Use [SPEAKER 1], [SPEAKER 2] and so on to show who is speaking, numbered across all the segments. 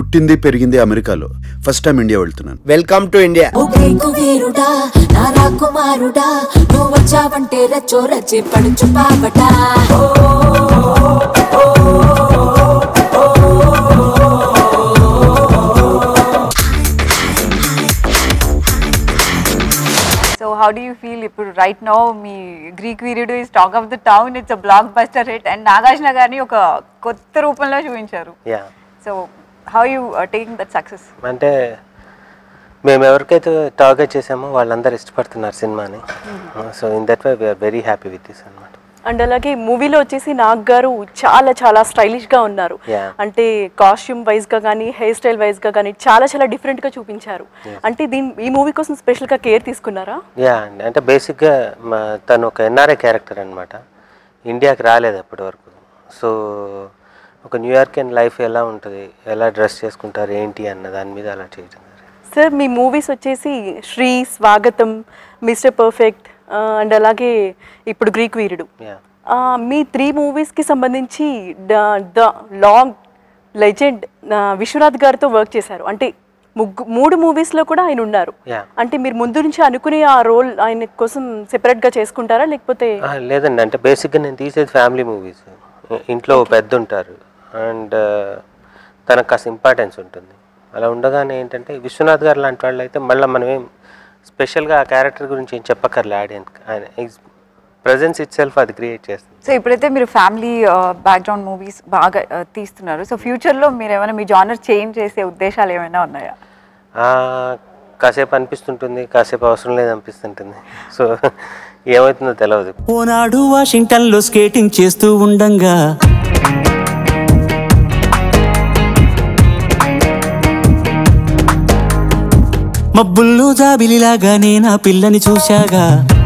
[SPEAKER 1] పుట్టింది పెరిగింది అమెరికాలో ఫస్ట్ టైం ఇండియా వెళ్తున్నాను
[SPEAKER 2] వెల్కమ్ టు ఇండియా
[SPEAKER 3] ఓ గ్రీకు వీరుడా నా రాకుమారుడా నువ్వు వచ్చావంటే రచ్చో రచ్చి పడుచు పాపటా
[SPEAKER 4] so how do you feel ఇప్పుడు రైట్ నో మీ గ్రీక్ వీరుడు is talk of the town it's a blockbuster hit and Nagarjuna గారిని ఒక కొత్త రూపంలో చూపించారు
[SPEAKER 5] yeah
[SPEAKER 4] so how you taking that success
[SPEAKER 5] అంటే మేము ఎవరికైతే టార్గెట్ చేసామో వాళ్ళందరూ ఇష్టపడుతున్నారు సినిమాని so in that way we are very happy with this అనమాట
[SPEAKER 6] అండ్ అలాగే మూవీలో వచ్చేసి నాగ్ గారు చాలా చాలా స్టైలిష్ గా ఉన్నారు
[SPEAKER 5] Yeah.
[SPEAKER 6] అంటే కాస్ట్యూమ్ వైజ్ గా కానీ హెయిర్ స్టైల్ వైజ్ గా కానీ చాలా చాలా డిఫరెంట్ గా చూపించారు అంటే దీని ఈ మూవీ కోసం స్పెషల్ గా కేర్ తీసుకున్నారా
[SPEAKER 5] యా అండి అంటే బేసిక్గా మా తను ఒక ఎన్ఆర్ఐ క్యారెక్టర్ అనమాట ఇండియాకి రాలేదు అప్పటి వరకు సో ఒక న్యూయార్క్ అండ్ లైఫ్ ఎలా ఉంటుంది ఎలా డ్రెస్ చేసుకుంటారు ఏంటి అన్న దాని మీద అలా చేయడం జరిగింది.
[SPEAKER 6] సార్ మీ మూవీస్ వచ్చేసి శ్రీ స్వాగతం మిస్టర్ పర్ఫెక్ట్ అండ్ అలాగే ఇప్పుడు గ్రీక్ వీరుడు
[SPEAKER 5] యా
[SPEAKER 6] ఆ, మీ త్రీ మూవీస్కి సంబంధించి ద లాంగ్ లెజెండ్ విశ్వనాథ్ గారితో వర్క్ చేశారు అంటే ముగ్గు మూడు మూవీస్లో కూడా ఆయన ఉన్నారు
[SPEAKER 5] యా
[SPEAKER 6] అంటే మీరు ముందు నుంచి అనుకుని ఆ రోల్ ఆయన కోసం సెపరేట్గా చేసుకుంటారా లేకపోతే
[SPEAKER 5] ఆ, లేదండి అంటే బేసిక్గా నేను తీసేది ఫ్యామిలీ మూవీస్ ఇంట్లో ఓ పెద్ద ఉంటారు అండ్ తనకు కాస్త ఇంపార్టెన్స్ ఉంటుంది అలా ఉండగానే ఏంటంటే విశ్వనాథ్ గారు లాంటి వాళ్ళు అయితే మళ్ళీ మనం ఏం స్పెషల్గా ఆ క్యారెక్టర్ గురించి ఏం చెప్పక్కర్లే ఆడియన్స్ ఆయన ప్రజెన్స్ ఇట్ సెల్ఫ్ అది క్రియేట్ చేస్తుంది
[SPEAKER 4] సో ఇప్పుడైతే మీరు ఫ్యామిలీ బ్యాక్గ్రౌండ్ మూవీస్ బాగా uh, తీస్తున్నారు సో ఫ్యూచర్లో మీరు ఏమైనా మీ జానర్ చేంజ్ చేసే ఉద్దేశాలు ఏమైనా ఉన్నాయా
[SPEAKER 5] ఆ, కాసేపు అనిపిస్తుంటుంది కాసేపు అవసరం లేదు అనిపిస్తుంటుంది సో ఏమవుతుందో తెలియదు
[SPEAKER 7] ఓనాడు వాషింగ్టన్లో స్కేటింగ్ చేస్తూ ఉండంగా మబ్బుల్లో జాబిలిలాగా నేను ఆ పిల్లని చూశాగా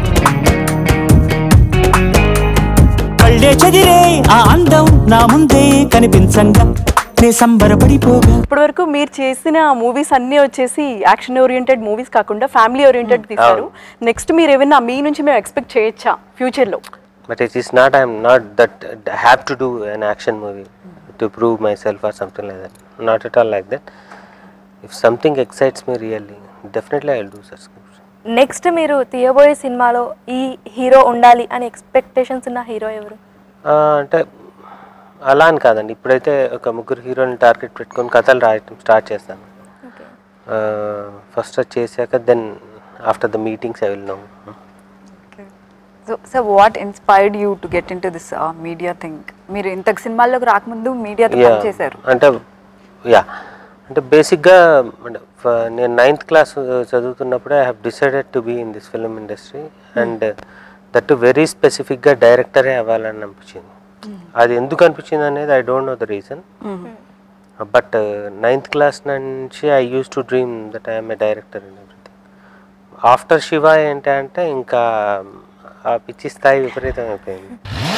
[SPEAKER 7] కళ్ళే చదిరే ఆ అందం నా ముందే కనిపించంగా నే సంబరపడిపోగా
[SPEAKER 6] ఇప్పటివరకు మీరు చేసిన మూవీస్ అన్నీ వచ్చేసి యాక్షన్ ఓరియంటెడ్ మూవీస్ కాకుండా ఫ్యామిలీ ఓరియంటెడ్ తీశారు నెక్స్ట్ మీరు ఏమైనా మీ నుంచి మేము ఎక్స్పెక్ట్ చేయొచ్చా ఫ్యూచర్లో
[SPEAKER 5] but it is not I'm not that have to do an action movie to prove myself or something like that not at all like that if something excites me really definitely I do such
[SPEAKER 8] next మీరు తీయబోయే సినిమాలో ఈ hero ఉండాలి అని expectations ఉన్న hero ఎవరు
[SPEAKER 5] అంటే అలా అని కాదండి ఇప్పుడైతే ఒక ముగ్గురు హీరోని టార్గెట్ పెట్టుకొని కథలు రాయటం స్టార్ట్ చేస్తాను ఫస్ట్ చేశాక then after the meetings I will know
[SPEAKER 4] so sir what inspired you to get into this media thing మీరు ఇంతకు సినిమాల్లోకి రాకముందు మీడియాతో
[SPEAKER 5] యా
[SPEAKER 4] పనిచేశారు
[SPEAKER 5] అంటే యా అంటే బేసిక్గా అంటే ఫ- నేను నైన్త్ క్లాస్ చదువుతున్నప్పుడే I have decided to be in this film industry and that very స్పెసిఫిక్గా డైరెక్టరే అవ్వాలని అనిపించింది అది ఎందుకు అనిపించింది అనేది I don't know the reason but ninth class నుంచి I used to dream that I'm a director in everything after Shiva ఏంటంటే ఇంకా ఆ పిచ్చి స్థాయి విపరీతం అయిపోయింది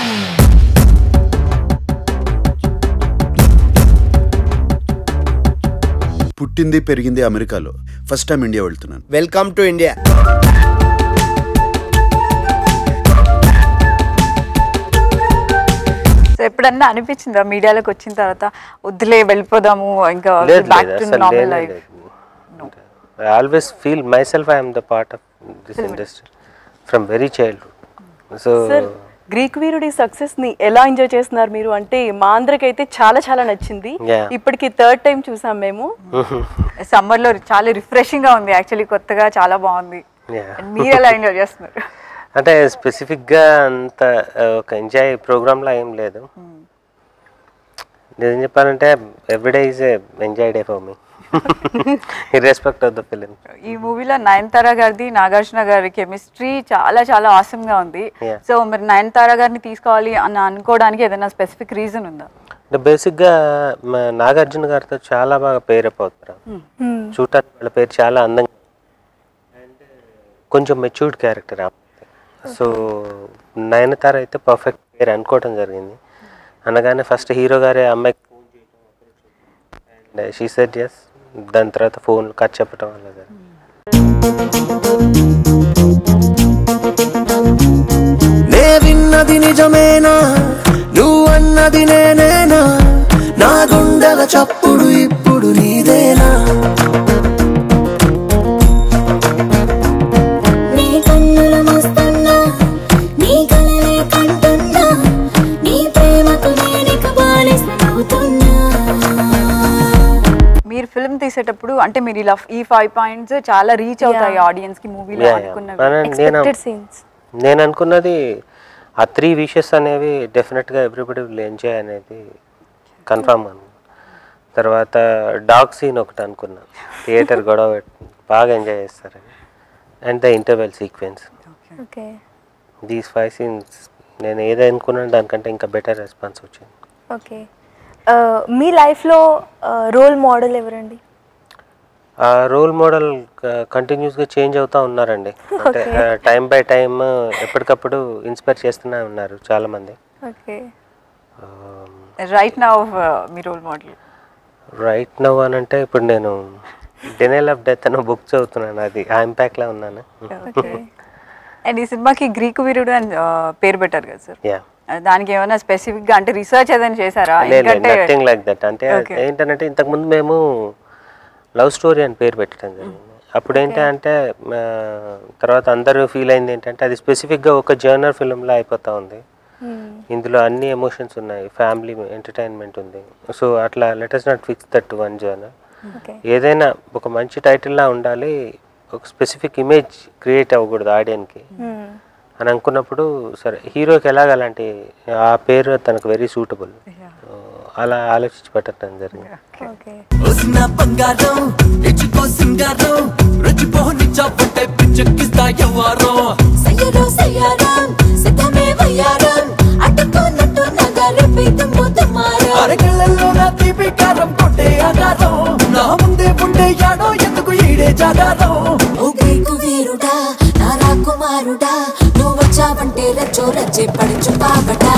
[SPEAKER 1] పుట్టింది పెరిగింది అమెరికాలో ఫస్ట్ టైం ఇండియా వెళ్తున్నాను
[SPEAKER 2] వెల్కమ్ టు ఇండియా
[SPEAKER 4] సో ఎప్పుడన్నా అనిపించిందా మీడియాలోకి వచ్చిన తర్వాత వద్దులే వెళ్ళిపోదాము ఇంకా
[SPEAKER 5] లేదు
[SPEAKER 4] బ్యాక్
[SPEAKER 5] లేదు
[SPEAKER 4] టు
[SPEAKER 5] అసలు
[SPEAKER 4] నార్మల్
[SPEAKER 5] లేనే
[SPEAKER 4] లైఫ్
[SPEAKER 5] లేదు I always feel myself I'm the part of this industry from very childhood so
[SPEAKER 6] sir Greek వీరుడి సక్సెస్ ని ఎలా ఎంజాయ్ చేస్తున్నారు మీరు అంటే మా అందరికైతే చాలా చాలా నచ్చింది
[SPEAKER 5] Yeah.
[SPEAKER 6] ఇప్పటికి థర్డ్ టైం చూసాం మేము
[SPEAKER 4] సమ్మర్ లో చాలా రిఫ్రెషింగ్ గా ఉంది యాక్చువల్లీ కొత్తగా చాలా బాగుంది
[SPEAKER 5] Yeah.
[SPEAKER 4] And మీరు ఎలా ఎంజాయ్ చేస్తున్నారు
[SPEAKER 5] అంటే స్పెసిఫిక్గా అంత ఆ, ఒక ఎంజాయ్ ప్రోగ్రామ్లా ఏం లేదు నిజం చెప్పాలంటే everyday is a enjoy day for me irrespective of the film
[SPEAKER 4] ఈ మూవీలో నయనతార గారిది నాగార్జున గారి కెమిస్ట్రీ చాలా చాలా ఆసమ్ గా ఉంది
[SPEAKER 5] Yeah.
[SPEAKER 4] సో మరి నయనతార గారిని తీసుకోవాలి అని అనుకోవడానికి ఏదైనా స్పెసిఫిక్ రీజన్ ఉందా
[SPEAKER 5] అంటే బేసిక్గా మా నాగార్జున గారితో చాలా బాగా పేరప్ అవుతారు చూడటానికి వాళ్ళ పేరు చాలా అందంగా And, కొంచెం మెచ్యూర్డ్ క్యారెక్టర్ సో నయనతార అయితే పర్ఫెక్ట్ పేరు అనుకోవటం జరిగింది అనగానే ఫస్ట్ హీరో గారే అమ్మాయికి ఫోన్ చేయడం అండ్ షీ సెట్ ఎస్ దాని తర్వాత ఫోన్ కట్ చెప్పటం వల్ల జరిగింది.
[SPEAKER 7] నే విన్నది నిజమేనా నువ్వన్నది నేనేనా నా గుండెల చప్పుడు ఇప్పుడు నీ
[SPEAKER 4] చేసేటప్పుడు అంటే మీరు ఇలా ఈ ఫైవ్ పాయింట్స్ చాలా రీచ్ అవుతాయి ఆడియన్స్ కి మూవీలో
[SPEAKER 5] Yeah, yeah.
[SPEAKER 4] అనుకున్నవి
[SPEAKER 5] మన- నేను
[SPEAKER 8] ఎక్స్పెక్టెడ్ సీన్స్
[SPEAKER 5] నేను అనుకున్నది ఆ త్రీ విషెస్ అనేవి డెఫినెట్గా ఎవ్రీబడి విల్ ఎంజాయ్ అనేది కన్ఫామ్ అను తర్వాత డాగ్ సీన్ ఒకటి అనుకున్నా థియేటర్ గొడవ పెట్టి బాగా ఎంజాయ్ చేస్తారని and the interval sequence
[SPEAKER 8] okay
[SPEAKER 5] these five scenes నేను ఏది అనుకున్నాను దానికంటే ఇంకా బెటర్ రెస్పాన్స్ వచ్చింది
[SPEAKER 8] ఓకే మీ లైఫ్లో రోల్ మోడల్ ఎవరండి
[SPEAKER 5] ఆ రోల్ మోడల్ కంటిన్యూస్గా చేంజ్ అవుతూ ఉన్నారండి అంటే టైం బై టైం ఎప్పటికప్పుడు ఇన్స్పైర్ చేస్తూనే ఉన్నారు చాలామంది
[SPEAKER 8] ఓకే
[SPEAKER 4] రైట్ నౌ మీ రోల్ మోడల్
[SPEAKER 5] రైట్ నవ్ అని అంటే ఇప్పుడు నేను డెనెల్ ఆఫ్ డెత్ అని బుక్ చదువుతున్నాను అది ఆ ఇంపాక్ట్లో ఉన్నాను
[SPEAKER 8] ఓకే
[SPEAKER 4] అండ్ ఈ సినిమాకి గ్రీకు వీరుడు అని ఆ, పేరు పెట్టారు కదా సార్
[SPEAKER 5] యా
[SPEAKER 4] దానికి ఏమైనా స్పెసిఫిక్ గా అంటే రీసెర్చ్ ఏదైనా చేశారా
[SPEAKER 5] లేదు
[SPEAKER 4] ఎందుకంటే
[SPEAKER 5] నథింగ్ లైక్ దట్ అంటే
[SPEAKER 4] Okay.
[SPEAKER 5] ఏంటంటే ఇంతకుముందు మేము లవ్ స్టోరీ అని పేరు పెట్టడం జరిగింది అప్పుడు ఏంటంటే ఆ, తర్వాత అందరూ ఫీల్ అయింది ఏంటంటే అది స్పెసిఫిక్గా ఒక జర్నర్ ఫిల్మ్లా అయిపోతా ఉంది ఇందులో అన్ని ఎమోషన్స్ ఉన్నాయి ఫ్యామిలీ ఎంటర్టైన్మెంట్ ఉంది సో అట్లా letters not fix that one genre
[SPEAKER 8] okay
[SPEAKER 5] ఏదైనా ఒక మంచి టైటిల్లా ఉండాలి ఒక స్పెసిఫిక్ ఇమేజ్ క్రియేట్ అవ్వకూడదు ఆడియన్కి అని అనుకున్నప్పుడు సరే హీరోకి ఎలాగ అలాంటి ఆ పేరు తనకు వెరీ సూటబుల్ అలా ఆలోచించి పెట్టడం జరిగింది
[SPEAKER 8] ఓకే
[SPEAKER 2] వసిన బంగారం ఇచ్చుకో సింగారం రుచిపోని చాపుంటే పిచ్చెక్కిస్తా ఎవ్వారం
[SPEAKER 3] సయ్యరో సయ్యారం సిద్ధమే వయ్యారం అడ్డుకున్నట్టు నగరిపి తుమ్ము తుమ్మారం
[SPEAKER 2] అరగళ్ళల్లో నా తీపి కారం కొట్టే ఆగారం నా ముందే ఉండే యాడో ఎందుకు ఈడే జాగారం
[SPEAKER 3] ఓ గ్రీకు వీరుడా నా రాకుమారుడా నువ్వు వచ్చావంటే రచ్చో రచ్చి పడుచు పాపటా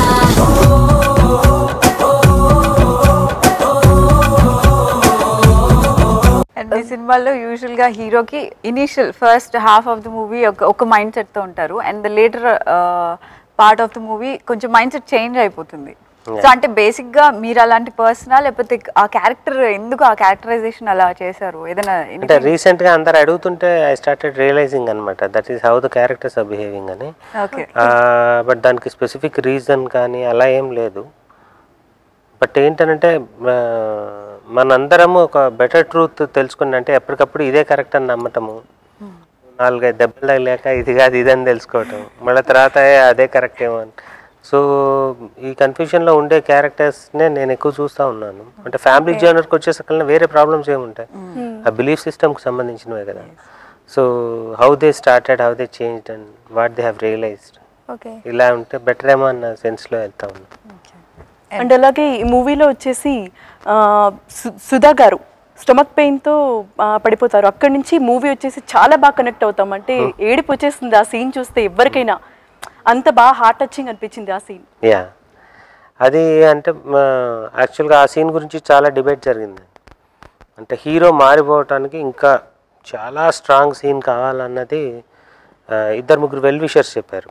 [SPEAKER 4] అండ్ ఈ సినిమాలో యూజువల్ గా హీరోకి initial first half of the movie ఒక ఒక మైండ్ సెట్ తో ఉంటారు and the later part of the movie కొంచెం మైండ్ సెట్ చేంజ్ అయిపోతుంది సో అంటే బేసిక్ గా మీరు అలాంటి పర్సనల్ లేకపోతే ఆ క్యారెక్టర్ ఎందుకు ఆ క్యారెక్టరైజేషన్ అలా చేశారు ఏదైనా
[SPEAKER 5] అంటే రీసెంట్గా అందరు అడుగుతుంటే ఐ స్టార్టెడ్ రియలైజింగ్ అనమాట that is how the characters are behaving అని
[SPEAKER 4] ఓకే
[SPEAKER 5] బట్ దానికి స్పెసిఫిక్ రీజన్ కానీ అలా ఏం లేదు బట్ ఏంటంటే ఆ, మనందరము ఒక బెటర్ ట్రూత్ తెలుసుకుని అంటే ఎప్పటికప్పుడు ఇదే కరెక్ట్ అని నమ్మటము నాలుగైదు దెబ్బలు తగిలాక ఇది కాదు ఇదని తెలుసుకోవటం మళ్ళీ తర్వాత "ఏ, అదే కరెక్ట్ ఏమో అని సో ఈ కన్ఫ్యూజన్లో ఉండే క్యారెక్టర్స్నే నేను ఎక్కువ చూస్తూ ఉన్నాను అంటే ఫ్యామిలీ జర్నర్కి వచ్చేసరికి వేరే ప్రాబ్లమ్స్ ఏముంటాయి ఆ బిలీఫ్ సిస్టమ్కి సంబంధించినవే కదా so how they started how they changed and what they have realized
[SPEAKER 8] okay
[SPEAKER 5] ఇలా ఉంటే బెటర్ ఏమో అన్న సెన్స్లో వెళ్తా ఉన్నాను
[SPEAKER 6] అండ్ అలాగే ఈ మూవీలో వచ్చేసి ఆ, సు- సుధా గారు స్టమక్ పెయిన్తో పడిపోతారు అక్కడి నుంచి మూవీ వచ్చేసి చాలా బాగా కనెక్ట్ అవుతాం అంటే ఏడుపు వచ్చేస్తుంది ఆ సీన్ చూస్తే ఎవరికైనా అంత బాగా హార్ట్ టచింగ్ అనిపించింది ఆ సీన్
[SPEAKER 5] యా అది అంటే యాక్చువల్గా ఆ సీన్ గురించి చాలా డిబేట్ జరిగింది అంటే హీరో మారిపోవటానికి ఇంకా చాలా స్ట్రాంగ్ సీన్ కావాలన్నది ఆ, ఇద్దరు ముగ్గురు వెల్ విషర్స్ చెప్పారు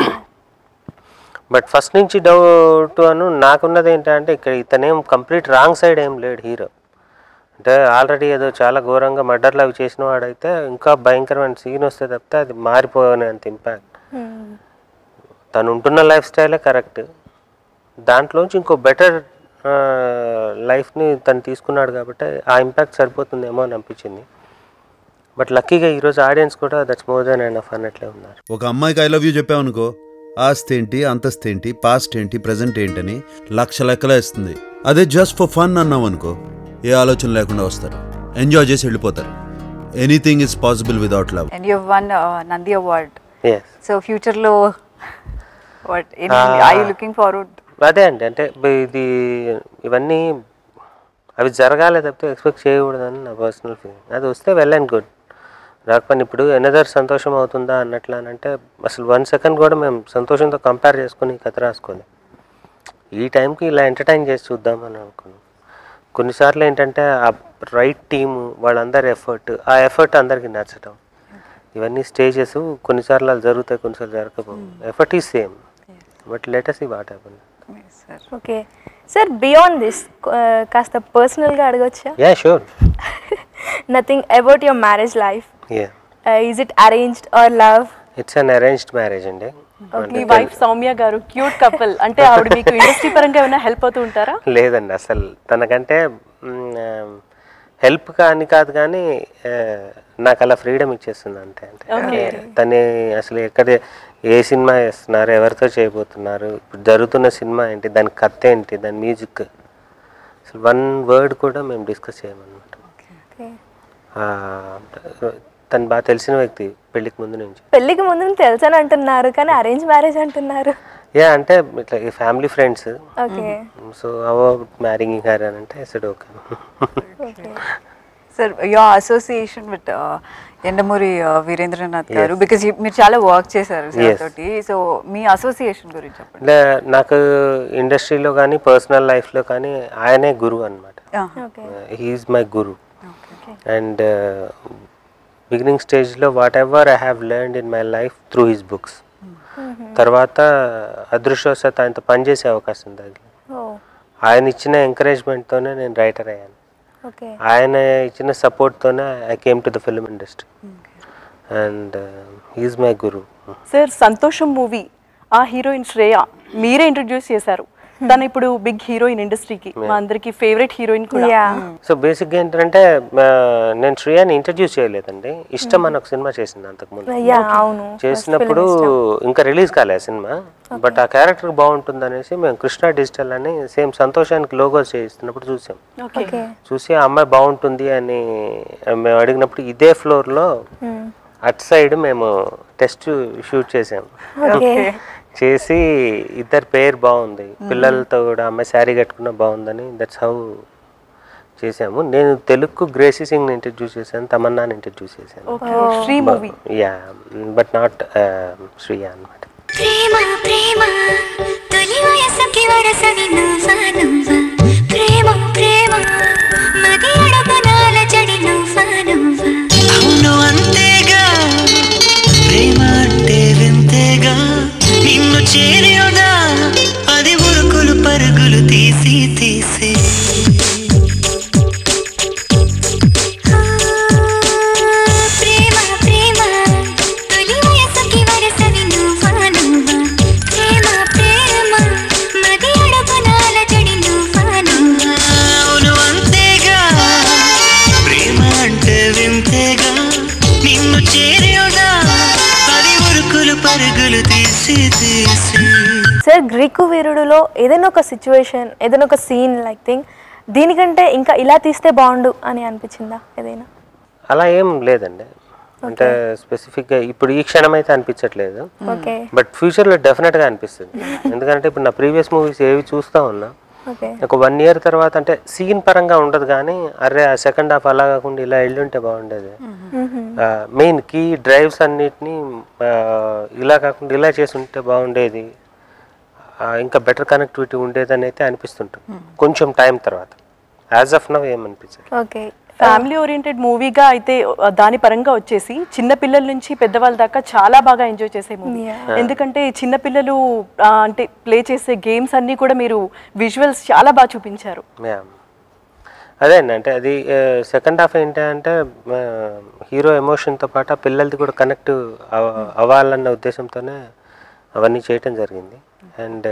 [SPEAKER 5] బట్ ఫస్ట్ నుంచి డౌట్ అను నాకున్నది ఏంటంటే ఇక్కడ ఇతనేం కంప్లీట్ రాంగ్ సైడ్ ఏం లేడు హీరో అంటే ఆల్రెడీ ఏదో చాలా ఘోరంగా మర్డర్లు అవి చేసిన వాడైతే ఇంకా భయంకరమైన సీన్ వస్తే తప్పితే అది మారిపోయినంత ఇంపాక్ట్ తను ఉంటున్న లైఫ్ స్టైలే కరెక్ట్ దాంట్లోంచి ఇంకో బెటర్ లైఫ్ని తను తీసుకున్నాడు కాబట్టి ఆ ఇంపాక్ట్ సరిపోతుందేమో అని అనిపించింది బట్ లక్కీగా ఈరోజు ఆడియన్స్ కూడా దట్స్ మోర్ దెన్ అండ్ ఆఫ్ అన్నట్లే ఉన్నారు
[SPEAKER 1] ఒక అమ్మాయికి ఐ లవ్ యూ చెప్పావనుకో ఆస్తి ఏంటి అంతస్తు ఏంటి పాస్ట్ ఏంటి ప్రజెంట్ ఏంటని లక్ష లెక్కలో ఇస్తుంది అదే జస్ట్ ఫర్ ఫన్ అన్నావు అనుకో ఏ ఆలోచన లేకుండా వస్తారు ఎంజాయ్ చేసి వెళ్ళిపోతారు anything is possible without love
[SPEAKER 4] and you won Nandi award
[SPEAKER 5] yes
[SPEAKER 4] so future లో what I you looking forward
[SPEAKER 5] అదే అండి అంటే బ- ఇది ఇవన్నీ అవి జరగాలి తప్పితే ఎక్స్పెక్ట్ చేయకూడదని నా పర్సనల్ ఫీలింగ్ అది వస్తే వెల్ అండ్ గుడ్ రాకపోయినా ఇప్పుడు ఎనదర్ సంతోషం అవుతుందా అన్నట్లు అని అంటే అసలు వన్ సెకండ్ కూడా మేము సంతోషంతో కంపేర్ చేసుకుని కథ రాసుకోలేదు ఈ టైంకి ఇలా ఎంటర్టైన్ చేసి చూద్దాం అని అనుకున్నాం కొన్నిసార్లు ఏంటంటే ఆ రైట్ టీము వాళ్ళందరి ఎఫర్ట్ ఆ ఎఫర్ట్ అందరికీ నచ్చటం ఇవన్నీ స్టేజెస్ కొన్నిసార్లు అలా జరుగుతాయి కొన్నిసార్లు జరగకపోవు ఎఫర్ట్ ఈ సేమ్ బట్ లెటెస్ట్ ఈ what happen
[SPEAKER 8] okay sir beyond this కాస్త పర్సనల్గా అడగొచ్చా
[SPEAKER 5] yeah sure
[SPEAKER 8] nothing about your marriage life
[SPEAKER 5] yeah
[SPEAKER 8] is it arranged or love
[SPEAKER 5] it's an arranged marriage అండి
[SPEAKER 6] మీ వైఫ్ సౌమ్య గారు క్యూట్ కపుల్ అంటే ఆవిడ మీకు ఇండస్ట్రీ పరంగా ఏమైనా హెల్ప్ అవుతూ ఉంటారా
[SPEAKER 5] లేదండి అసలు తనకంటే హెల్ప్ కానీ కాదు కానీ ఆ, నాకు అలా ఫ్రీడమ్ ఇచ్చేస్తుంది అంతే అంటే తను అసలు ఎక్కడ ఏ సినిమా చేస్తున్నారు ఎవరితో చేయబోతున్నారు ఇప్పుడు జరుగుతున్న సినిమా ఏంటి దాని కథ ఏంటి దాని మ్యూజిక్ అసలు వన్ వర్డ్ కూడా మేము డిస్కస్ చేయమన్నమాట
[SPEAKER 8] ఓకే
[SPEAKER 5] ఆ, తను బాగా తెలిసిన వ్యక్తి పెళ్ళికి ముందు నుంచి
[SPEAKER 8] పెళ్ళికి ముందు నుంచి తెలుసని అంటున్నారు కానీ అరేంజ్ మ్యారేజ్ అంటున్నారు
[SPEAKER 5] యా అంటే ఇట్లా family friends
[SPEAKER 8] okay
[SPEAKER 5] so about marrying her అని అంటే సరే okay
[SPEAKER 8] okay
[SPEAKER 4] sir your association with Yandamuri Veerendranath garu because మీరు చాలా వర్క్ చేశారు సార్
[SPEAKER 5] Yes.
[SPEAKER 4] తోటి సో మీ అసోసియేషన్ గురించి చెప్పండి
[SPEAKER 5] అంటే నాకు ఇండస్ట్రీలో కానీ పర్సనల్ లైఫ్లో కానీ ఆయనే గురువు అనమాట
[SPEAKER 8] okay
[SPEAKER 5] he's my guru and beginning స్టేజ్లో whatever I have learned in my life through his books తర్వాత అదృష్టవశాత్ ఆయనతో పనిచేసే అవకాశం తగిలి
[SPEAKER 8] ఓ
[SPEAKER 5] ఆయన ఇచ్చిన ఎంకరేజ్మెంట్తోనే నేను రైటర్ అయ్యాను
[SPEAKER 8] ఓకే
[SPEAKER 5] ఆయన ఇచ్చిన సపోర్ట్తోనే I came to the film industry and he's my guru
[SPEAKER 6] sir Santosham movie ఆ హీరోయిన్ శ్రేయ మీరే ఇంట్రడ్యూస్ చేశారు తను ఇప్పుడు బిగ్ హీరోయిన్ ఇండస్ట్రీకి మా అందరికి ఫేవరెట్ హీరోయిన్ కూడా
[SPEAKER 8] యా
[SPEAKER 5] సో బేసిక్గా ఏంటంటే ఆ, నేను శ్రేయాని ఇంట్రడ్యూస్ చేయలేదండి ఇష్టం అని ఒక సినిమా చేసింది అంతకుముందు
[SPEAKER 8] యా అవును
[SPEAKER 5] చేసినప్పుడు ఇంకా రిలీజ్ కాలే ఆ సినిమా బట్ ఆ క్యారెక్టర్ బాగుంటుంది అనేసి మేము కృష్ణ డిజిటల్ అని సేమ్ సంతోషానికి లోగోస్ చేయిస్తున్నప్పుడు చూసాం
[SPEAKER 6] ఓకే
[SPEAKER 8] ఓకే
[SPEAKER 5] చూసి ఆ అమ్మాయి బాగుంటుంది అని మేము అడిగినప్పుడు ఇదే ఫ్లోర్లో అటు సైడ్ మేము టెస్ట్ షూట్ చేసాం
[SPEAKER 8] ఓకే
[SPEAKER 5] చేసి ఇద్దరు పేరు బాగుంది పిల్లలతో కూడా అమ్మాయి శారీ కట్టుకున్న బాగుందని దట్స్ హౌ చేసాము నేను తెలుగుకు గ్రేసీ సింగ్ ఇంట్రడ్యూస్ చేశాను తమన్నాని ఇంట్రడ్యూస్ చేశాను
[SPEAKER 6] okay Sri movie
[SPEAKER 5] yeah but not Shriya అనమాట
[SPEAKER 9] ప్రేమ ప్రేమ తొలి వయసుకి వరసవి నువ్వా నువ్వా ప్రేమ ప్రేమ మది అడపనాల జడి నువ్వా నువ్వా
[SPEAKER 2] అవును అంతేగా ప్రేమ అంటే వింతేగా నిన్ను చేరియుదా అది ఉరుకులు పరుగులు తీసి తీసి
[SPEAKER 9] ప్రేమ ప్రేమ తొలి వయసుకి వరసవి నువ్వా నువ్వా ప్రేమ ప్రేమ మది అడపనాల జడి నువ్వా నువ్వా
[SPEAKER 2] అవును అంతేగా ప్రేమ అంటే వింతేగా నిన్ను చేరియుదా అది ఉరుకులు పరుగులు తీసి తీసి
[SPEAKER 8] సార్ గ్రీకు వీరుడులో ఏదైనా ఒక సిచ్యువేషన్ ఏదైనా ఒక సీన్ లైక్ థింగ్ దీనికంటే ఇంకా ఇలా తీస్తే బాగుండు అని అనిపించిందా ఏదైనా
[SPEAKER 5] అలా ఏం లేదండి అంటే స్పెసిఫిక్గా ఇప్పుడు ఈ క్షణం అయితే అనిపించట్లేదు
[SPEAKER 8] ఓకే
[SPEAKER 5] బట్ ఫ్యూచర్లో డెఫినెట్గా అనిపిస్తుంది ఎందుకంటే ఇప్పుడు నా ప్రీవియస్ మూవీస్ ఏవి చూస్తా ఉన్నా
[SPEAKER 8] ఓకే
[SPEAKER 5] ఒక వన్ ఇయర్ తర్వాత అంటే సీన్ పరంగా ఉండదు కానీ అరే ఆ సెకండ్ హాఫ్ అలా కాకుండా ఇలా వెళ్ళుంటే బాగుండేది మెయిన్ కీ డ్రైవ్స్ అన్నిటిని ఇలా కాకుండా ఇలా చేసి ఉంటే బాగుండేది ఆ, ఇంకా బెటర్ కనెక్టివిటీ ఉండేదని అయితే అనిపిస్తుంటుంది కొంచెం టైం తర్వాత యాజ్ ఆఫ్ నవ్ ఏమనిపించదు
[SPEAKER 8] ఓకే
[SPEAKER 6] ఫ్యామిలీ ఓరియంటెడ్ మూవీగా అయితే ఆ, దాని పరంగా వచ్చేసి చిన్న పిల్లల నుంచి పెద్దవాళ్ళ దాకా చాలా బాగా ఎంజాయ్ చేసే మూవీ ఎందుకంటే చిన్న పిల్లలు ఆ, అంటే ప్లే చేసే గేమ్స్ అన్నీ కూడా మీరు విజువల్స్ చాలా బాగా చూపించారు
[SPEAKER 5] యా అదే అండి అంటే అది సెకండ్ హాఫ్ ఏంటి అంటే హీరో ఎమోషన్తో పాటు ఆ పిల్లలది కూడా కనెక్ట్ అవ్వాలన్న ఉద్దేశంతోనే అవన్నీ చేయటం జరిగింది అండ్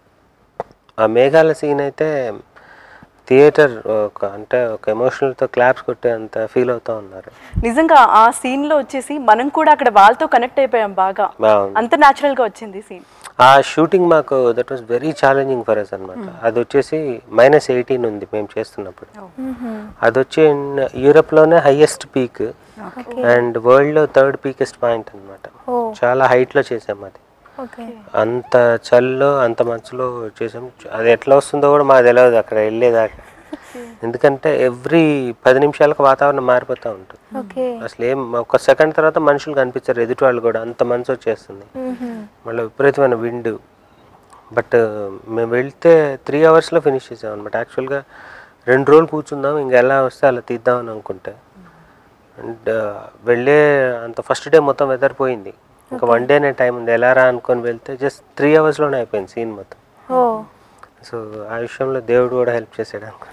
[SPEAKER 5] ఆ మేఘాల సీన్ అయితే థియేటర్ ఒక అంటే ఒక ఎమోషనల్తో క్లాప్స్ కొట్టే అంత ఫీల్ అవుతూ ఉన్నారు
[SPEAKER 6] నిజంగా ఆ సీన్ లో వచ్చేసి మనం కూడా అక్కడ వాళ్ళతో కనెక్ట్ అయిపోయాం బాగా
[SPEAKER 5] బాగుంది
[SPEAKER 6] అంత న్యాచురల్ గా వచ్చింది సీన్
[SPEAKER 5] ఆ షూటింగ్ మాకు that was very challenging for us అనమాట అది వచ్చేసి మైనస్ ఎయిటీన్ ఉంది మేము చేస్తున్నప్పుడు అది వచ్చి in- యూరప్లోనే హైయెస్ట్ పీక్ అండ్ వరల్డ్లో థర్డ్ పీకెస్ట్ పాయింట్ అనమాట చాలా హైట్లో చేసాం అది
[SPEAKER 8] ఓకే
[SPEAKER 5] అంత చలిలో అంత మంచులో చేసాం అది ఎట్లా వస్తుందో కూడా మాకు తెలియదు అక్కడ వెళ్ళేదాకా ఎందుకంటే ఎవ్రీ పది నిమిషాలకు వాతావరణం మారిపోతూ ఉంటుంది
[SPEAKER 8] ఓకే
[SPEAKER 5] అసలు ఏం ఒక సెకండ్ తర్వాత మనుషులు కనిపించారు ఎదుటి వాళ్ళు కూడా అంత మంచు వచ్చేస్తుంది మళ్ళీ విపరీతమైన విండ్ బట్ మేము వెళ్తే త్రీ అవర్స్లో ఫినిష్ చేసాం అనమాట యాక్చువల్గా రెండు రోజులు కూర్చుందాం ఇంకా ఎలా వస్తే అలా తీద్దామని అనుకుంటే అండ్ వెళ్ళే అంత ఫస్ట్ డే మొత్తం వెదర్ పోయింది ఇంకా వన్ డేనే టైం ఉంది ఎలా రా అనుకొని వెళ్తే జస్ట్ త్రీ అవర్స్లోనే అయిపోయింది సీన్ మొత్తం
[SPEAKER 8] ఓ
[SPEAKER 5] సో ఆ విషయంలో దేవుడు కూడా హెల్ప్ చేశాడు అనుకో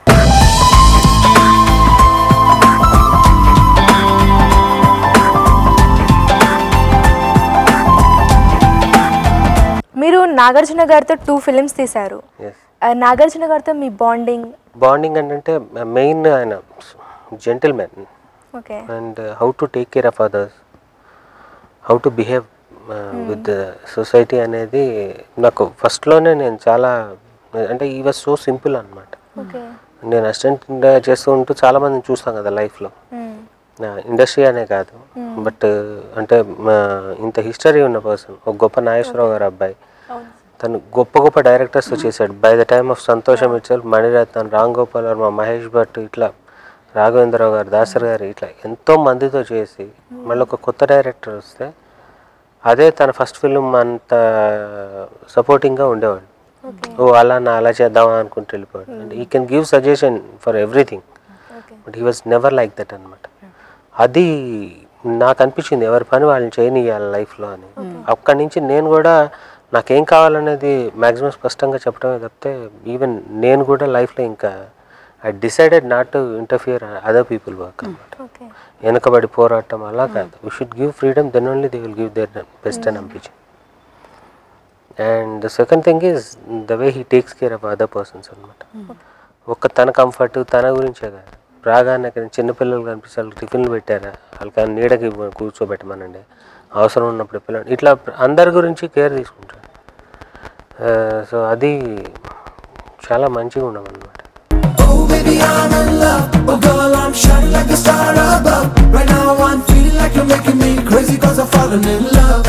[SPEAKER 8] మీరు నాగార్జున గారితో టూ ఫిలిమ్స్ తీశారు
[SPEAKER 5] ఎస్
[SPEAKER 8] ఆ, నాగార్జున గారితో మీ బాండింగ్
[SPEAKER 5] బాండింగ్ అంటే మెయిన్ ఆయన gentleman
[SPEAKER 8] okay
[SPEAKER 5] and how to take care of others how to behave with society అనేది నాకు ఫస్ట్లోనే నేను చాలా అంటే ఈ వాజ్ సో సింపుల్ అనమాట
[SPEAKER 8] ఓకే
[SPEAKER 5] నేను అసిస్టెంట్ చేస్తూ ఉంటూ చాలా మందిని చూస్తాం కదా లైఫ్లో ఇండస్ట్రీ అనే కాదు బట్ అంటే మా ఇంత హిస్టరీ ఉన్న పర్సన్ ఒక గొప్ప నాగేశ్వరరావు గారు అబ్బాయి తను గొప్ప గొప్ప డైరెక్టర్స్తో చేశాడు by the time of Santosham itself Maniratnam Ram Gopal Varma Mahesh Bhatt ఇట్లా రాఘవేంద్రరావు గారు దాసర్ గారు ఇట్లా ఎంతో మందితో చేసి మళ్ళీ ఒక కొత్త డైరెక్టర్ వస్తే అదే తన ఫస్ట్ ఫిల్మ్ అంత సపోర్టింగ్గా ఉండేవాడు ఓ అలా నా అలా చేద్దామా అనుకుంటూ వెళ్ళిపోయాడు and he can give suggestion for everything but he was never like that అనమాట అది నాకు అనిపించింది ఎవరి పని వాళ్ళని చేయనియాలి లైఫ్లో అని అక్కడి నుంచి నేను కూడా నాకేం కావాలనేది మ్యాక్సిమం స్పష్టంగా చెప్పడమే తప్పితే ఈవెన్ నేను కూడా లైఫ్లో ఇంకా I decided not to interfere other people work అనమాట
[SPEAKER 8] ఓకే
[SPEAKER 5] వెనకబడి పోరాటం అలా కాదు we should give freedom then only they will give their best అని అనిపించింది and the second thing is the way he takes care of other persons అనమాట ఒక్క తన కంఫర్ట్ తన గురించే కాదు రాగానే ఇక్కడ చిన్నపిల్లలు కనిపిస్తే వాళ్ళకి టిఫిన్లు పెట్టారా వాళ్ళకి నీడకి ఇవ్వ- కూర్చోబెట్టమనండి అవసరం ఉన్నప్పుడు పిల్లలు ఇట్లా అందరి గురించి కేర్ తీసుకుంటాడు సో అది చాలా మంచిగా ఉన్నాం అనమాట
[SPEAKER 2] Oh baby I'm in love Oh girl I'm shining like a star above Right now I'm feeling like you're making me crazy Cause I've fallen in love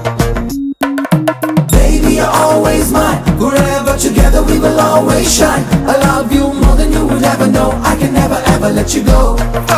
[SPEAKER 2] Baby you're always mine Forever together we will always shine I love you more than you would ever know I can never ever let you go